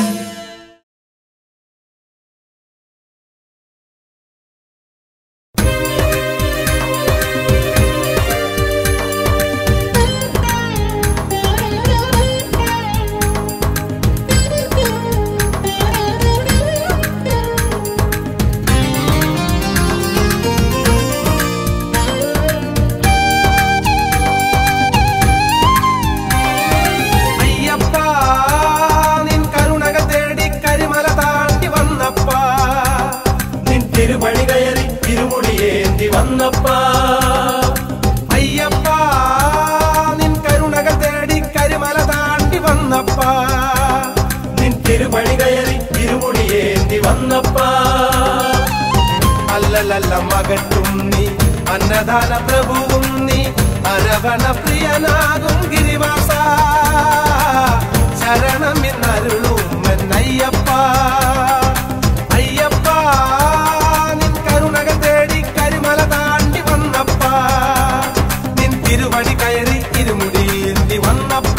അയ്യപ്പ നിൻ കരുണക തേടി കരിമല താണ്ടി വന്നപ്പ നിൻ തിരുമണി കയറി തിരുമുടിയേന്തി വന്നപ്പ അയ്യപ്പ നിൻ കരുണക തേടി കരിമല താണ്ടി വന്നപ്പ നിൻ തിരുമണി കയറി തിരുമുടിയേന്തി വന്നപ്പ അല്ലലല്ല മകട്ടും നീ അന്നദാന പ്രഭുവും നീ അരവണ പ്രിയനാകും ഗിരിവാസ ശരണം എന്നരുളും എന്നയ്യപ്പ അയ്യപ്പ നിൻ കരുണക തേടി കരിമല താണ്ടി വന്നപ്പ നിൻ തിരുവടി കയറി ഇരുമുടിയേന്തി വന്നപ്പ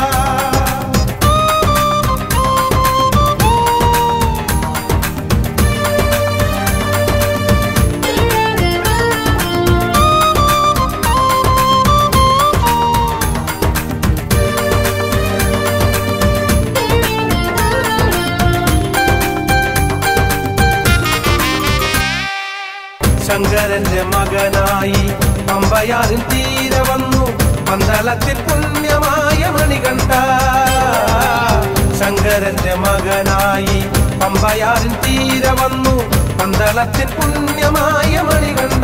ശങ്കരന്റെ മകനായി പമ്പയാറിൻ തീരെ വന്നു പന്തളത്തിൽ പുണ്യമായ മണികണ്ഠ ശങ്കരന്റെ മകനായി പമ്പയാറിൻ തീരെ വന്നു പന്തളത്തിൽ പുണ്യമായ മണികണ്ഠ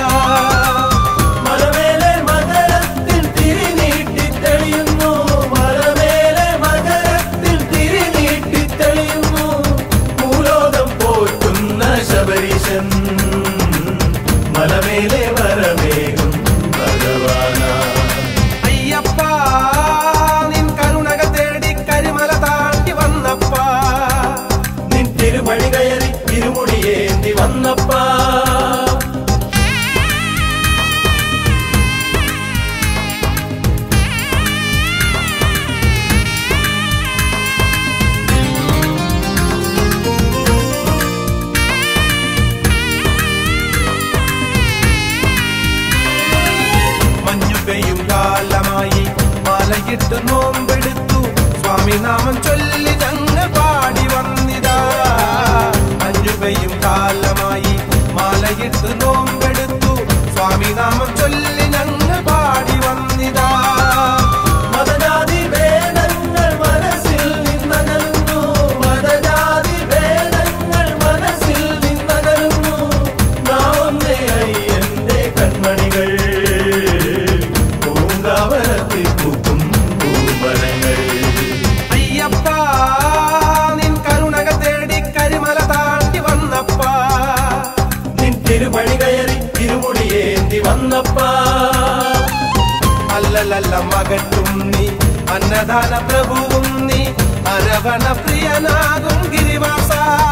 മലമേലെ മകരത്തിൽ തിരിനീട്ടി തെളിയുന്നു മലമേലെ മകരത്തിൽ തിരിനീട്ടി തെളിയുന്നു ഭൂലോകം പോറ്റുന്ന ശബരീശൻ മലമേലെ വരവേഗം ഭഗവാന അയ്യപ്പ നിൻ കരുണക തേടി കരിമല താണ്ടി വന്നപ്പ നിൻ തിരുമണി കയറി തിരുമുടിയേന്തി വന്നപ്പ മഞ്ഞുകയും കാലമായി മാലയിട്ട് നോമ്പെടുത്തു സ്വാമി നാമം ചൊല്ലി ഞങ്ങൾ പാടി വന്നിതാ മഞ്ഞുകയും കാലമായി മാലയിട്ട് നോമ്പെടുത്തു സ്വാമി നാമം ചൊല്ലി ഞങ്ങൾ പാടി വന്നിതാ മതജാതി ഭേദങ്ങൾ മനസ്സിൽ നിന്നകലുന്നു മതജാതി ഭേദങ്ങൾ മനസ്സിൽ ദുരിതങ്ങളെല്ലാം അകറ്റും നീ അന്നദാന പ്രഭുവും നീ അരവണ പ്രിയനാകും ഗിരിവാസ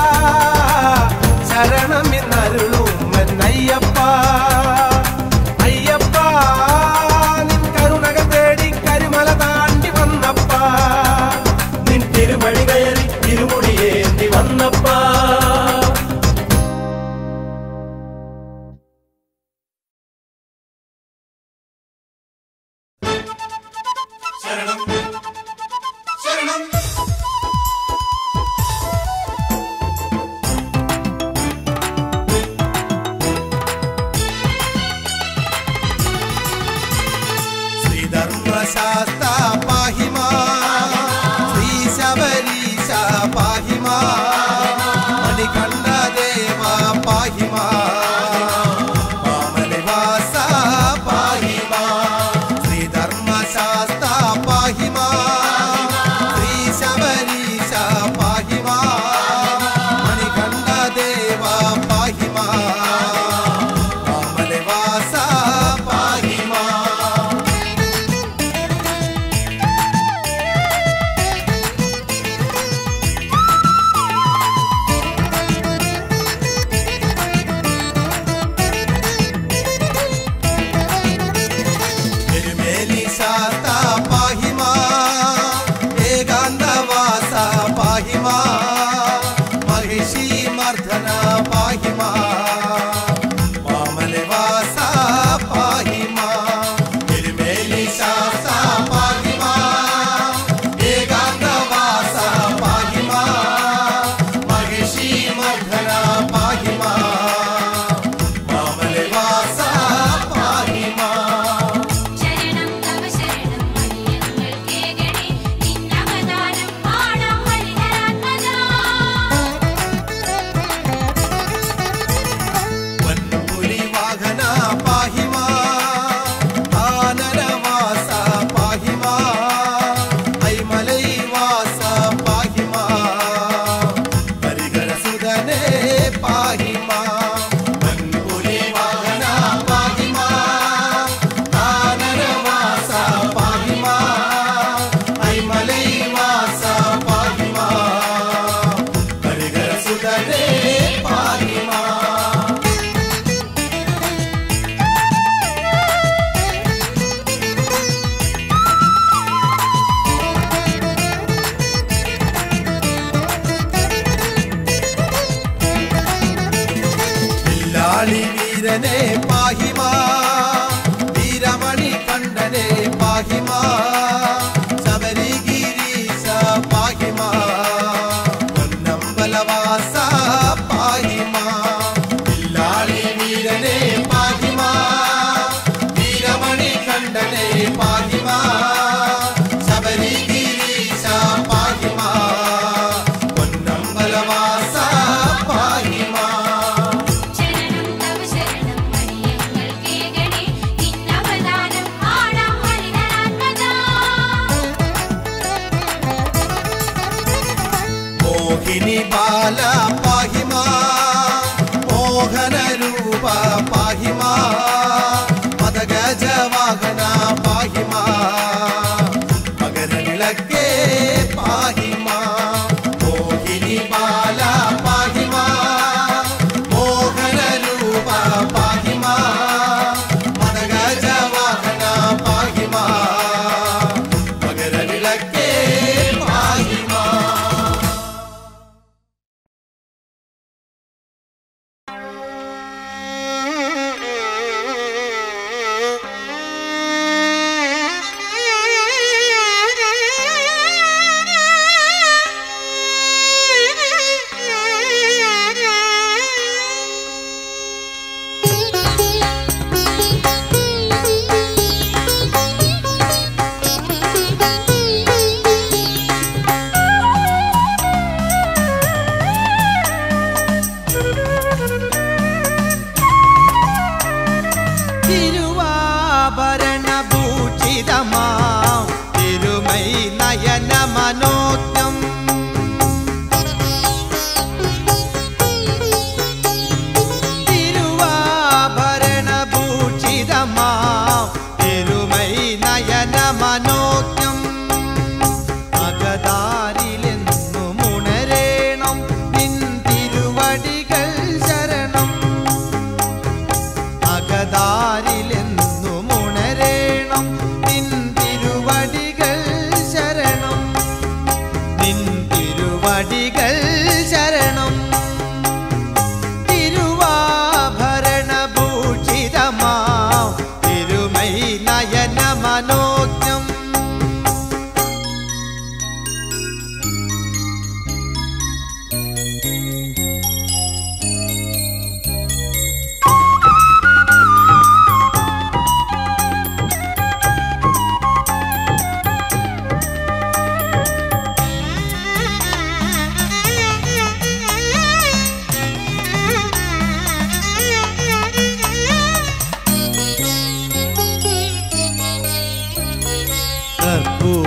ശരണം ഇന്നരുളും എന്നയ്യപ്പ അയ്യപ്പ നിൻ കരുണകൾ തേടി കരിമല താണ്ടി വന്നപ്പ നിൻ തിരുമഴി കയറി ഇരുമുടിയേന്തി വന്നപ്പാ ശ്രീധർമ്മശാസ്ത പാഹിമാ ശ്രീ ശബരീശ പാഹിമാ മണികണ്ഠ ദേവ പാഹിമാ മാമലവാസ പാഹിമാ ശ്രീധർമ്മശാസ്ത പാഹിമാ ശ്രീ ശബരീശ പാഹിമാ മണികണ്ഠ ദേവ പാഹിമാ മാമലവാസ പാഹിമാ എരുമേലി ശാസ്ത പാഹിമാ ഏകാന്തവാസ പാഹിമാ മഹിഷി മർദ്ദന പാഹിമാ മാമലവാസ പാഹിമാ എരുമേലി ശാസ്ത പാഹിമാ ഏകാന്തവാസ പാഹിമാ മഹിഷി മർദ്ദന പാഹിമാ മാമലവാസ പാഹിമാ ശരണം തവ ശരണം മണിയങ്ങൾ കേകണേ നിന്നവതാരം പാടാം ഹരിഹരാത്മജാ വൻപുലി വാഹന പാഹിമാ ആനരവാസ പാഹിമാ ഐമലൈ വാസ പാഹിമാ ഹരിഹര സുതനേ പാഹിമാ വൻപുലി വാഹന പാഹിമാ ആനരവാസ പാഹിമാ ഐമലൈ വാസ പാഹിമാ ഹരിഹര സുതനേ പാഹിമാ വില്ലാളി വീരനെ പാഹിമാ വീരമണി കണ്ഠനെ പാഹിമാ ശബരിഗിരീശ പാഹിമാ പൊന്നമ്പലവാസ പാഹിമാ വില്ലാളി വീരനെ പാഹിമാ വീരമണി കണ്ഠനെ പാഹിമാ ശബരിഗിരീശ പാഹിമാ പൊന്നമ്പലവാസ പാഹിമാ ശരണം തവ ശരണം മണിയങ്ങൾ കേകണേ നിന്നവതാരം പാടാം ഹരിഹരാത്മജാ മോഹിനി ബാല പാഹിമാ മോഹന രൂപ പാഹിമാ മതഗജ വാഹന പാഹിമാ മകര വിളക്കേ പാഹിമാ മോഹിനി ബാല പാഹിമാ മോഹന രൂപ പാഹിമാ മതഗജ വാഹന പാഹിമാ മകര വിളക്കേ പാഹിമാ തിരുവാഭരണഭൂഷിതമാം തിരുമൈ നയന മനോജ്ഞം തിരുവാഭരണഭൂഷിതമാം തിരുമൈ നയന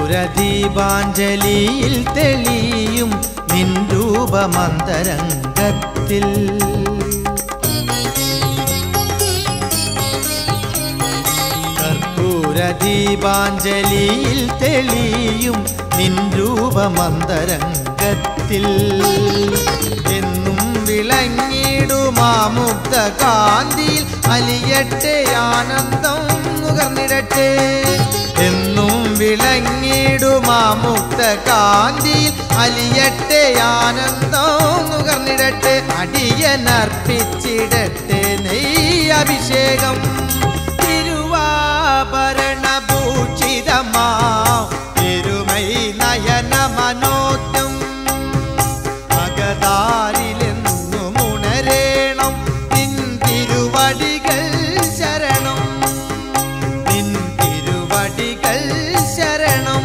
കർപ്പൂരദീപാഞ്ജലിയിൽ തെളിയും നിൻ രൂപമന്തരംഗത്തിൽ കർപ്പൂരദീപാഞ്ജലിയിൽ തെളിയും നിൻ രൂപമന്തരംഗത്തിൽ എന്നും വിളങ്ങിടുമാമുക്ത കാന്തിയിൽ അലിയട്ടെ ആനന്ദം നുകർന്നിടട്ടെ എന്നും വിളങ്ങിടുമാമുക്ത കാന്തിയിൽ അലിയട്ടെ ആനന്ദം നുകർന്നിടട്ടെ അടിയനർപ്പിച്ചിടട്ടെ നെയ് അഭിഷേകം തിരുവാഭരണഭൂഷിതമാ തിരുമൈ നയന മനോജ്ഞം അകതാരിലെന്നും ഉണരേണം നിൻ തിരുവടികൾ ശരണം നിൻ തിരുവടികൾ ശരണം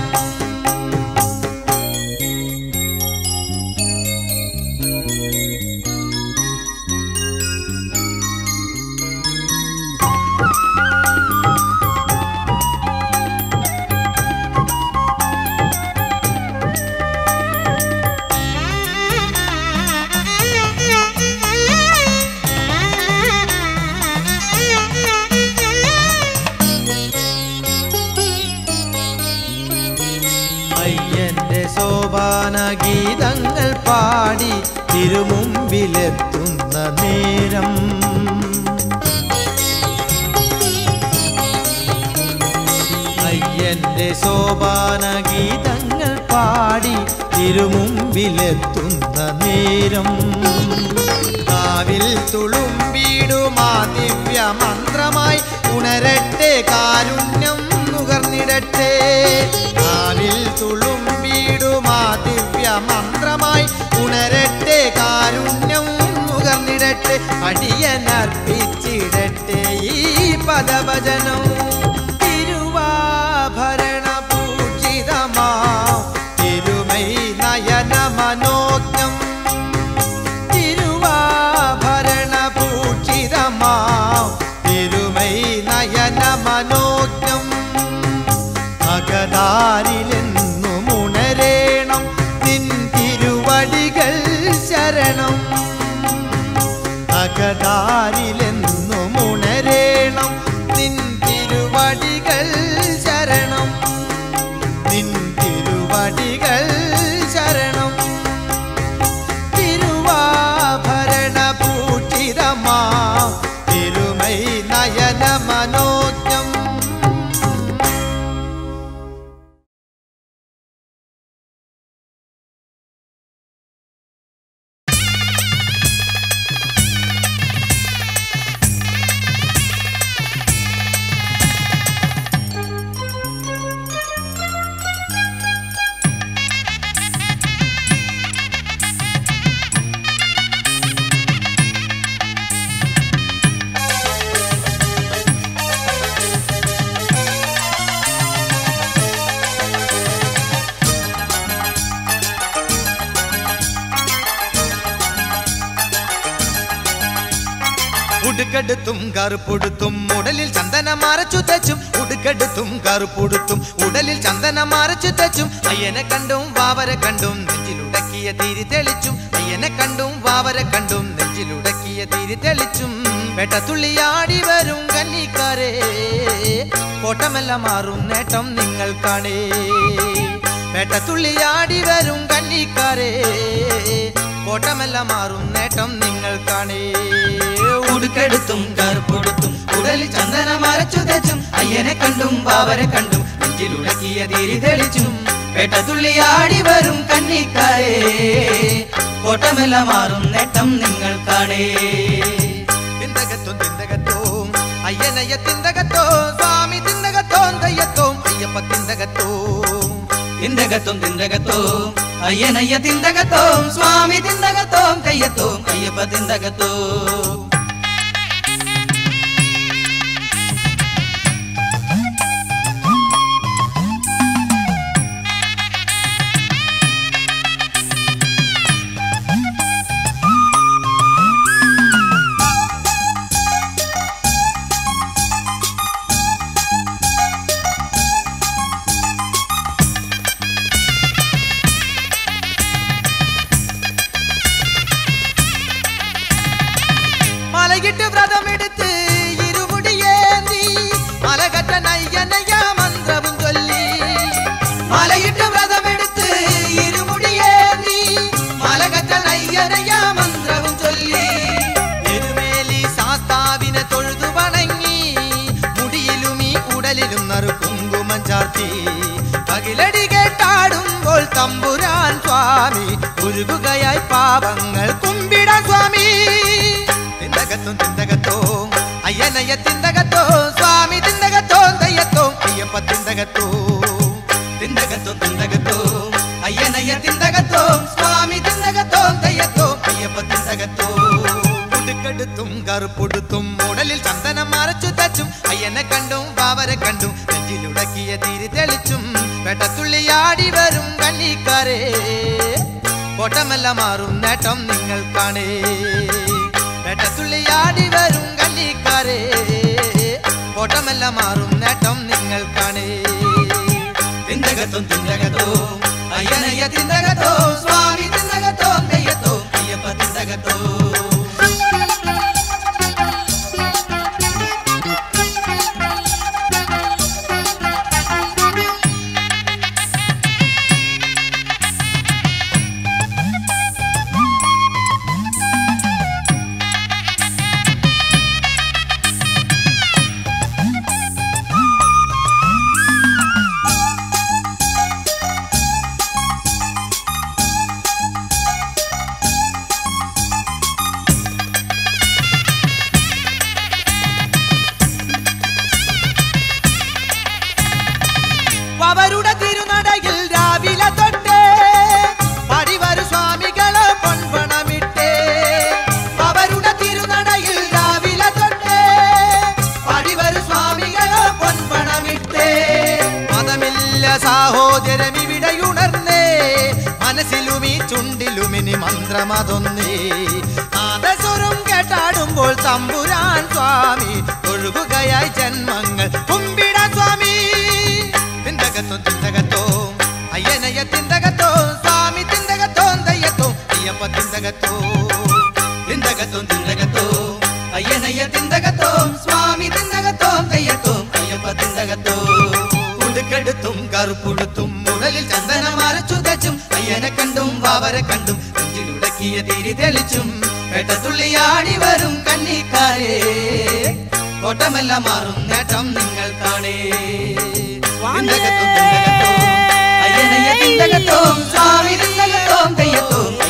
അയ്യന്റെ സോപാന ഗീതങ്ങൾ പാടി തിരുമുമ്പിലെത്തുന്ന നേരം അയ്യന്റെ സോപാന ഗീതങ്ങൾ പാടി തിരുമുമ്പിലെത്തുന്ന നേരം കാവിൽ തുളുമ്പിടുമാ ദിവ്യ മന്ത്രമായി ഉണരട്ടെ കാരുണ്യം നുകർന്നിടട്ടെ കാവിൽ തുളുമ്പിടുമാ ദിവ്യ മന്ത്രമായി ഉണരട്ടെ കാരുണ്യം നുകർന്നിടട്ടെ അടിയനർപ്പിച്ചിടട്ടെ ഈ പദവചനം തിരുവാഭരണ പൂജിതമാ തിരുമൈ നയന മനോജ്ഞം തിരുവാഭരണ പൂജിതമാ തിരുമൈ നയന മനോജ്ഞം അകതാരിലെന്നും ഉണരേണം നിൻ തിരുവടികൾ ശരണം അകതാരിലെന്നും ഉണരേണം നിൻ തിരുവടികൾ ശരണം നിൻ തിരുവടികൾ ശരണം തിരുവാഭരണ പൂഷിതമാ തിരുമൈ നയന മനോജ്ഞം ഉടുക്കെടുത്തും കറുപ്പൊടുത്തും ഉടലിൽ ചന്ദനം മറച്ചു തച്ചും ഉടുക്കെടുത്തും കറുപ്പൊടുത്തും ഉടലിൽ ചന്ദനം മറച്ചു തച്ചും അയ്യനെ കണ്ടും വാവര കണ്ടും നെഞ്ചിലുടക്കിയ തിരി തെളിച്ചും അയ്യനെ കണ്ടും വാവര കണ്ടും നെഞ്ചിലുടക്കിയ തിരി തെളിച്ചും വെട്ടത്തുള്ളിയാടി വരും കന്നിക്കാരേ കോട്ടമെല്ലാം മാറും നേട്ടം നിങ്ങൾ കാണേ വേട്ടത്തുള്ളിയാടി വരും കന്നിക്കാരേ കോട്ടമെല്ലാം മാറും നേട്ടം നിങ്ങൾ കാണേ ഉടുക്കെടുത്തും കറുപ്പൊടുത്തും ഉടലിൽ ചന്ദനം മറച്ചു തെച്ചും അയ്യനെ കണ്ടും ബാവരെ കണ്ടും നെഞ്ചിലുടക്കിയ തിരി തെളിച്ചും വേട്ടത്തുള്ളിയാടി വരും കന്നിക്കാരേ കോട്ടമെല്ലാം മാറും നേട്ടം നിങ്ങൾ കാണേ തിന്തകത്തോം തിന്തകത്തോം അയ്യനയ്യ തിന്തകത്തോ സ്വാമി തിന്തകത്തോം തയ്യത്തോം അയ്യപ്പ തിന്തകത്തോം തിന്തകത്തോം തിന്തകത്തോം അയ്യനയ്യ തിന്തകത്തോം സ്വാമി തിന്തകത്തോം കയ്യത്തോം അയ്യപ്പ തിന്തകത്തോം തമ്പുരാൻ സ്വാമി ഉരുകുകയായി പാപങ്ങൾ കുമ്പിടാൻ സ്വാമി തിന്തകത്തും തിന്തകത്തോം അയ്യനയ്യ തിന്തകത്തോ സ്വാമി തിന്തകത്തോ തയ്യത്തോ അയ്യപ്പ തിന്തകത്തോ തിന്തകത്തോ തിന്തകത്തോ അയ്യനയ്യ തിന്തകത്തോ സ്വാമി തിന്തകത്തോ തയ്യത്തോ അയ്യപ്പ തിന്തകത്തോ ഉടുക്കെടുത്തും കറുപ്പൊടുത്തും ഉടലിൽ ചന്ദനം മറച്ചു തച്ചും അയ്യനെ കണ്ടും ബാവരെ കണ്ടും നെഞ്ചിലുടക്കിയ തിരി തെളിച്ചും വെട്ടത്തുള്ളിയാടി വരും കണ്ണിക്കാരേ കോട്ടമല്ല മാറും നേട്ടം നിങ്ങൾ കാണേ വെട്ടത്തുള്ളിയാടി വരും കണ്ണിക്കാരേ കോട്ടമല്ല മാറും നേട്ടം നിങ്ങൾ കാണേ തിന്തകത്തും തിന്തകത്തോ അയ്യനയ്യ തിന്തകത്തോ സ്വാമി തിന്തകത്തോ തെയ്യത്തോ അയ്യപ്പ തിന്തകത്തോ അവരുടെ തിരുനടയിൽ രാവിലെ തൊട്ടേ പടിവരു സ്വാമികളെ പൊൻപണമിട്ടേ അവരുടെ തിരുനടയിൽ രാവിലെ തൊട്ടേ പടിവരു സ്വാമികളെ പൊൻപണമിട്ടേ മതമില്ല സാഹോദരം ഇവിടെയുണർന്നേ മനസ്സിലുമീ ചുണ്ടിലുമിനി മന്ത്രമതൊന്നേ നാദസ്വരം കേട്ടാടുമ്പോൾ തമ്പുരാൻ സ്വാമി ഒഴുകുകയായി ജന്മങ്ങൾ കുമ്പിടാൻ സ്വാമി തിന്തകത്തോ തിന്തകത്തോ അയ്യനയ്യ തിന്തകത്തോ സ്വാമി തിന്തകത്തോ തയ്യത്തോ അയ്യപ്പ തിന്തകത്തോ തിന്തകത്തോ തിന്തകത്തോ അയ്യനയ്യ തിന്തകത്തോ സ്വാമി തിന്തകത്തോ തയ്യത്തോ അയ്യപ്പ തിന്തകത്തോ ഉടുക്കെടുത്തും കറുപ്പുടുത്തും ഉടലിൽ ചന്ദനം അരച്ചു തച്ചും അയ്യനെ കണ്ടും വാവരെ കണ്ടും നെഞ്ചിലുടക്കിയ തിരി തെളിച്ചും വെട്ടത്തുള്ളിയാടി വരും കണ്ണിക്കാരേ കോട്ടമെല്ലാം മാറും നേട്ടം നിങ്ങൾ കാണേ തിന്തകത്തോ തിന്തകത്തോ അയ്യനയ്യ തിന്തകത്തോ സ്വാമി തിന്തകത്തോ തെയ്യത്തോ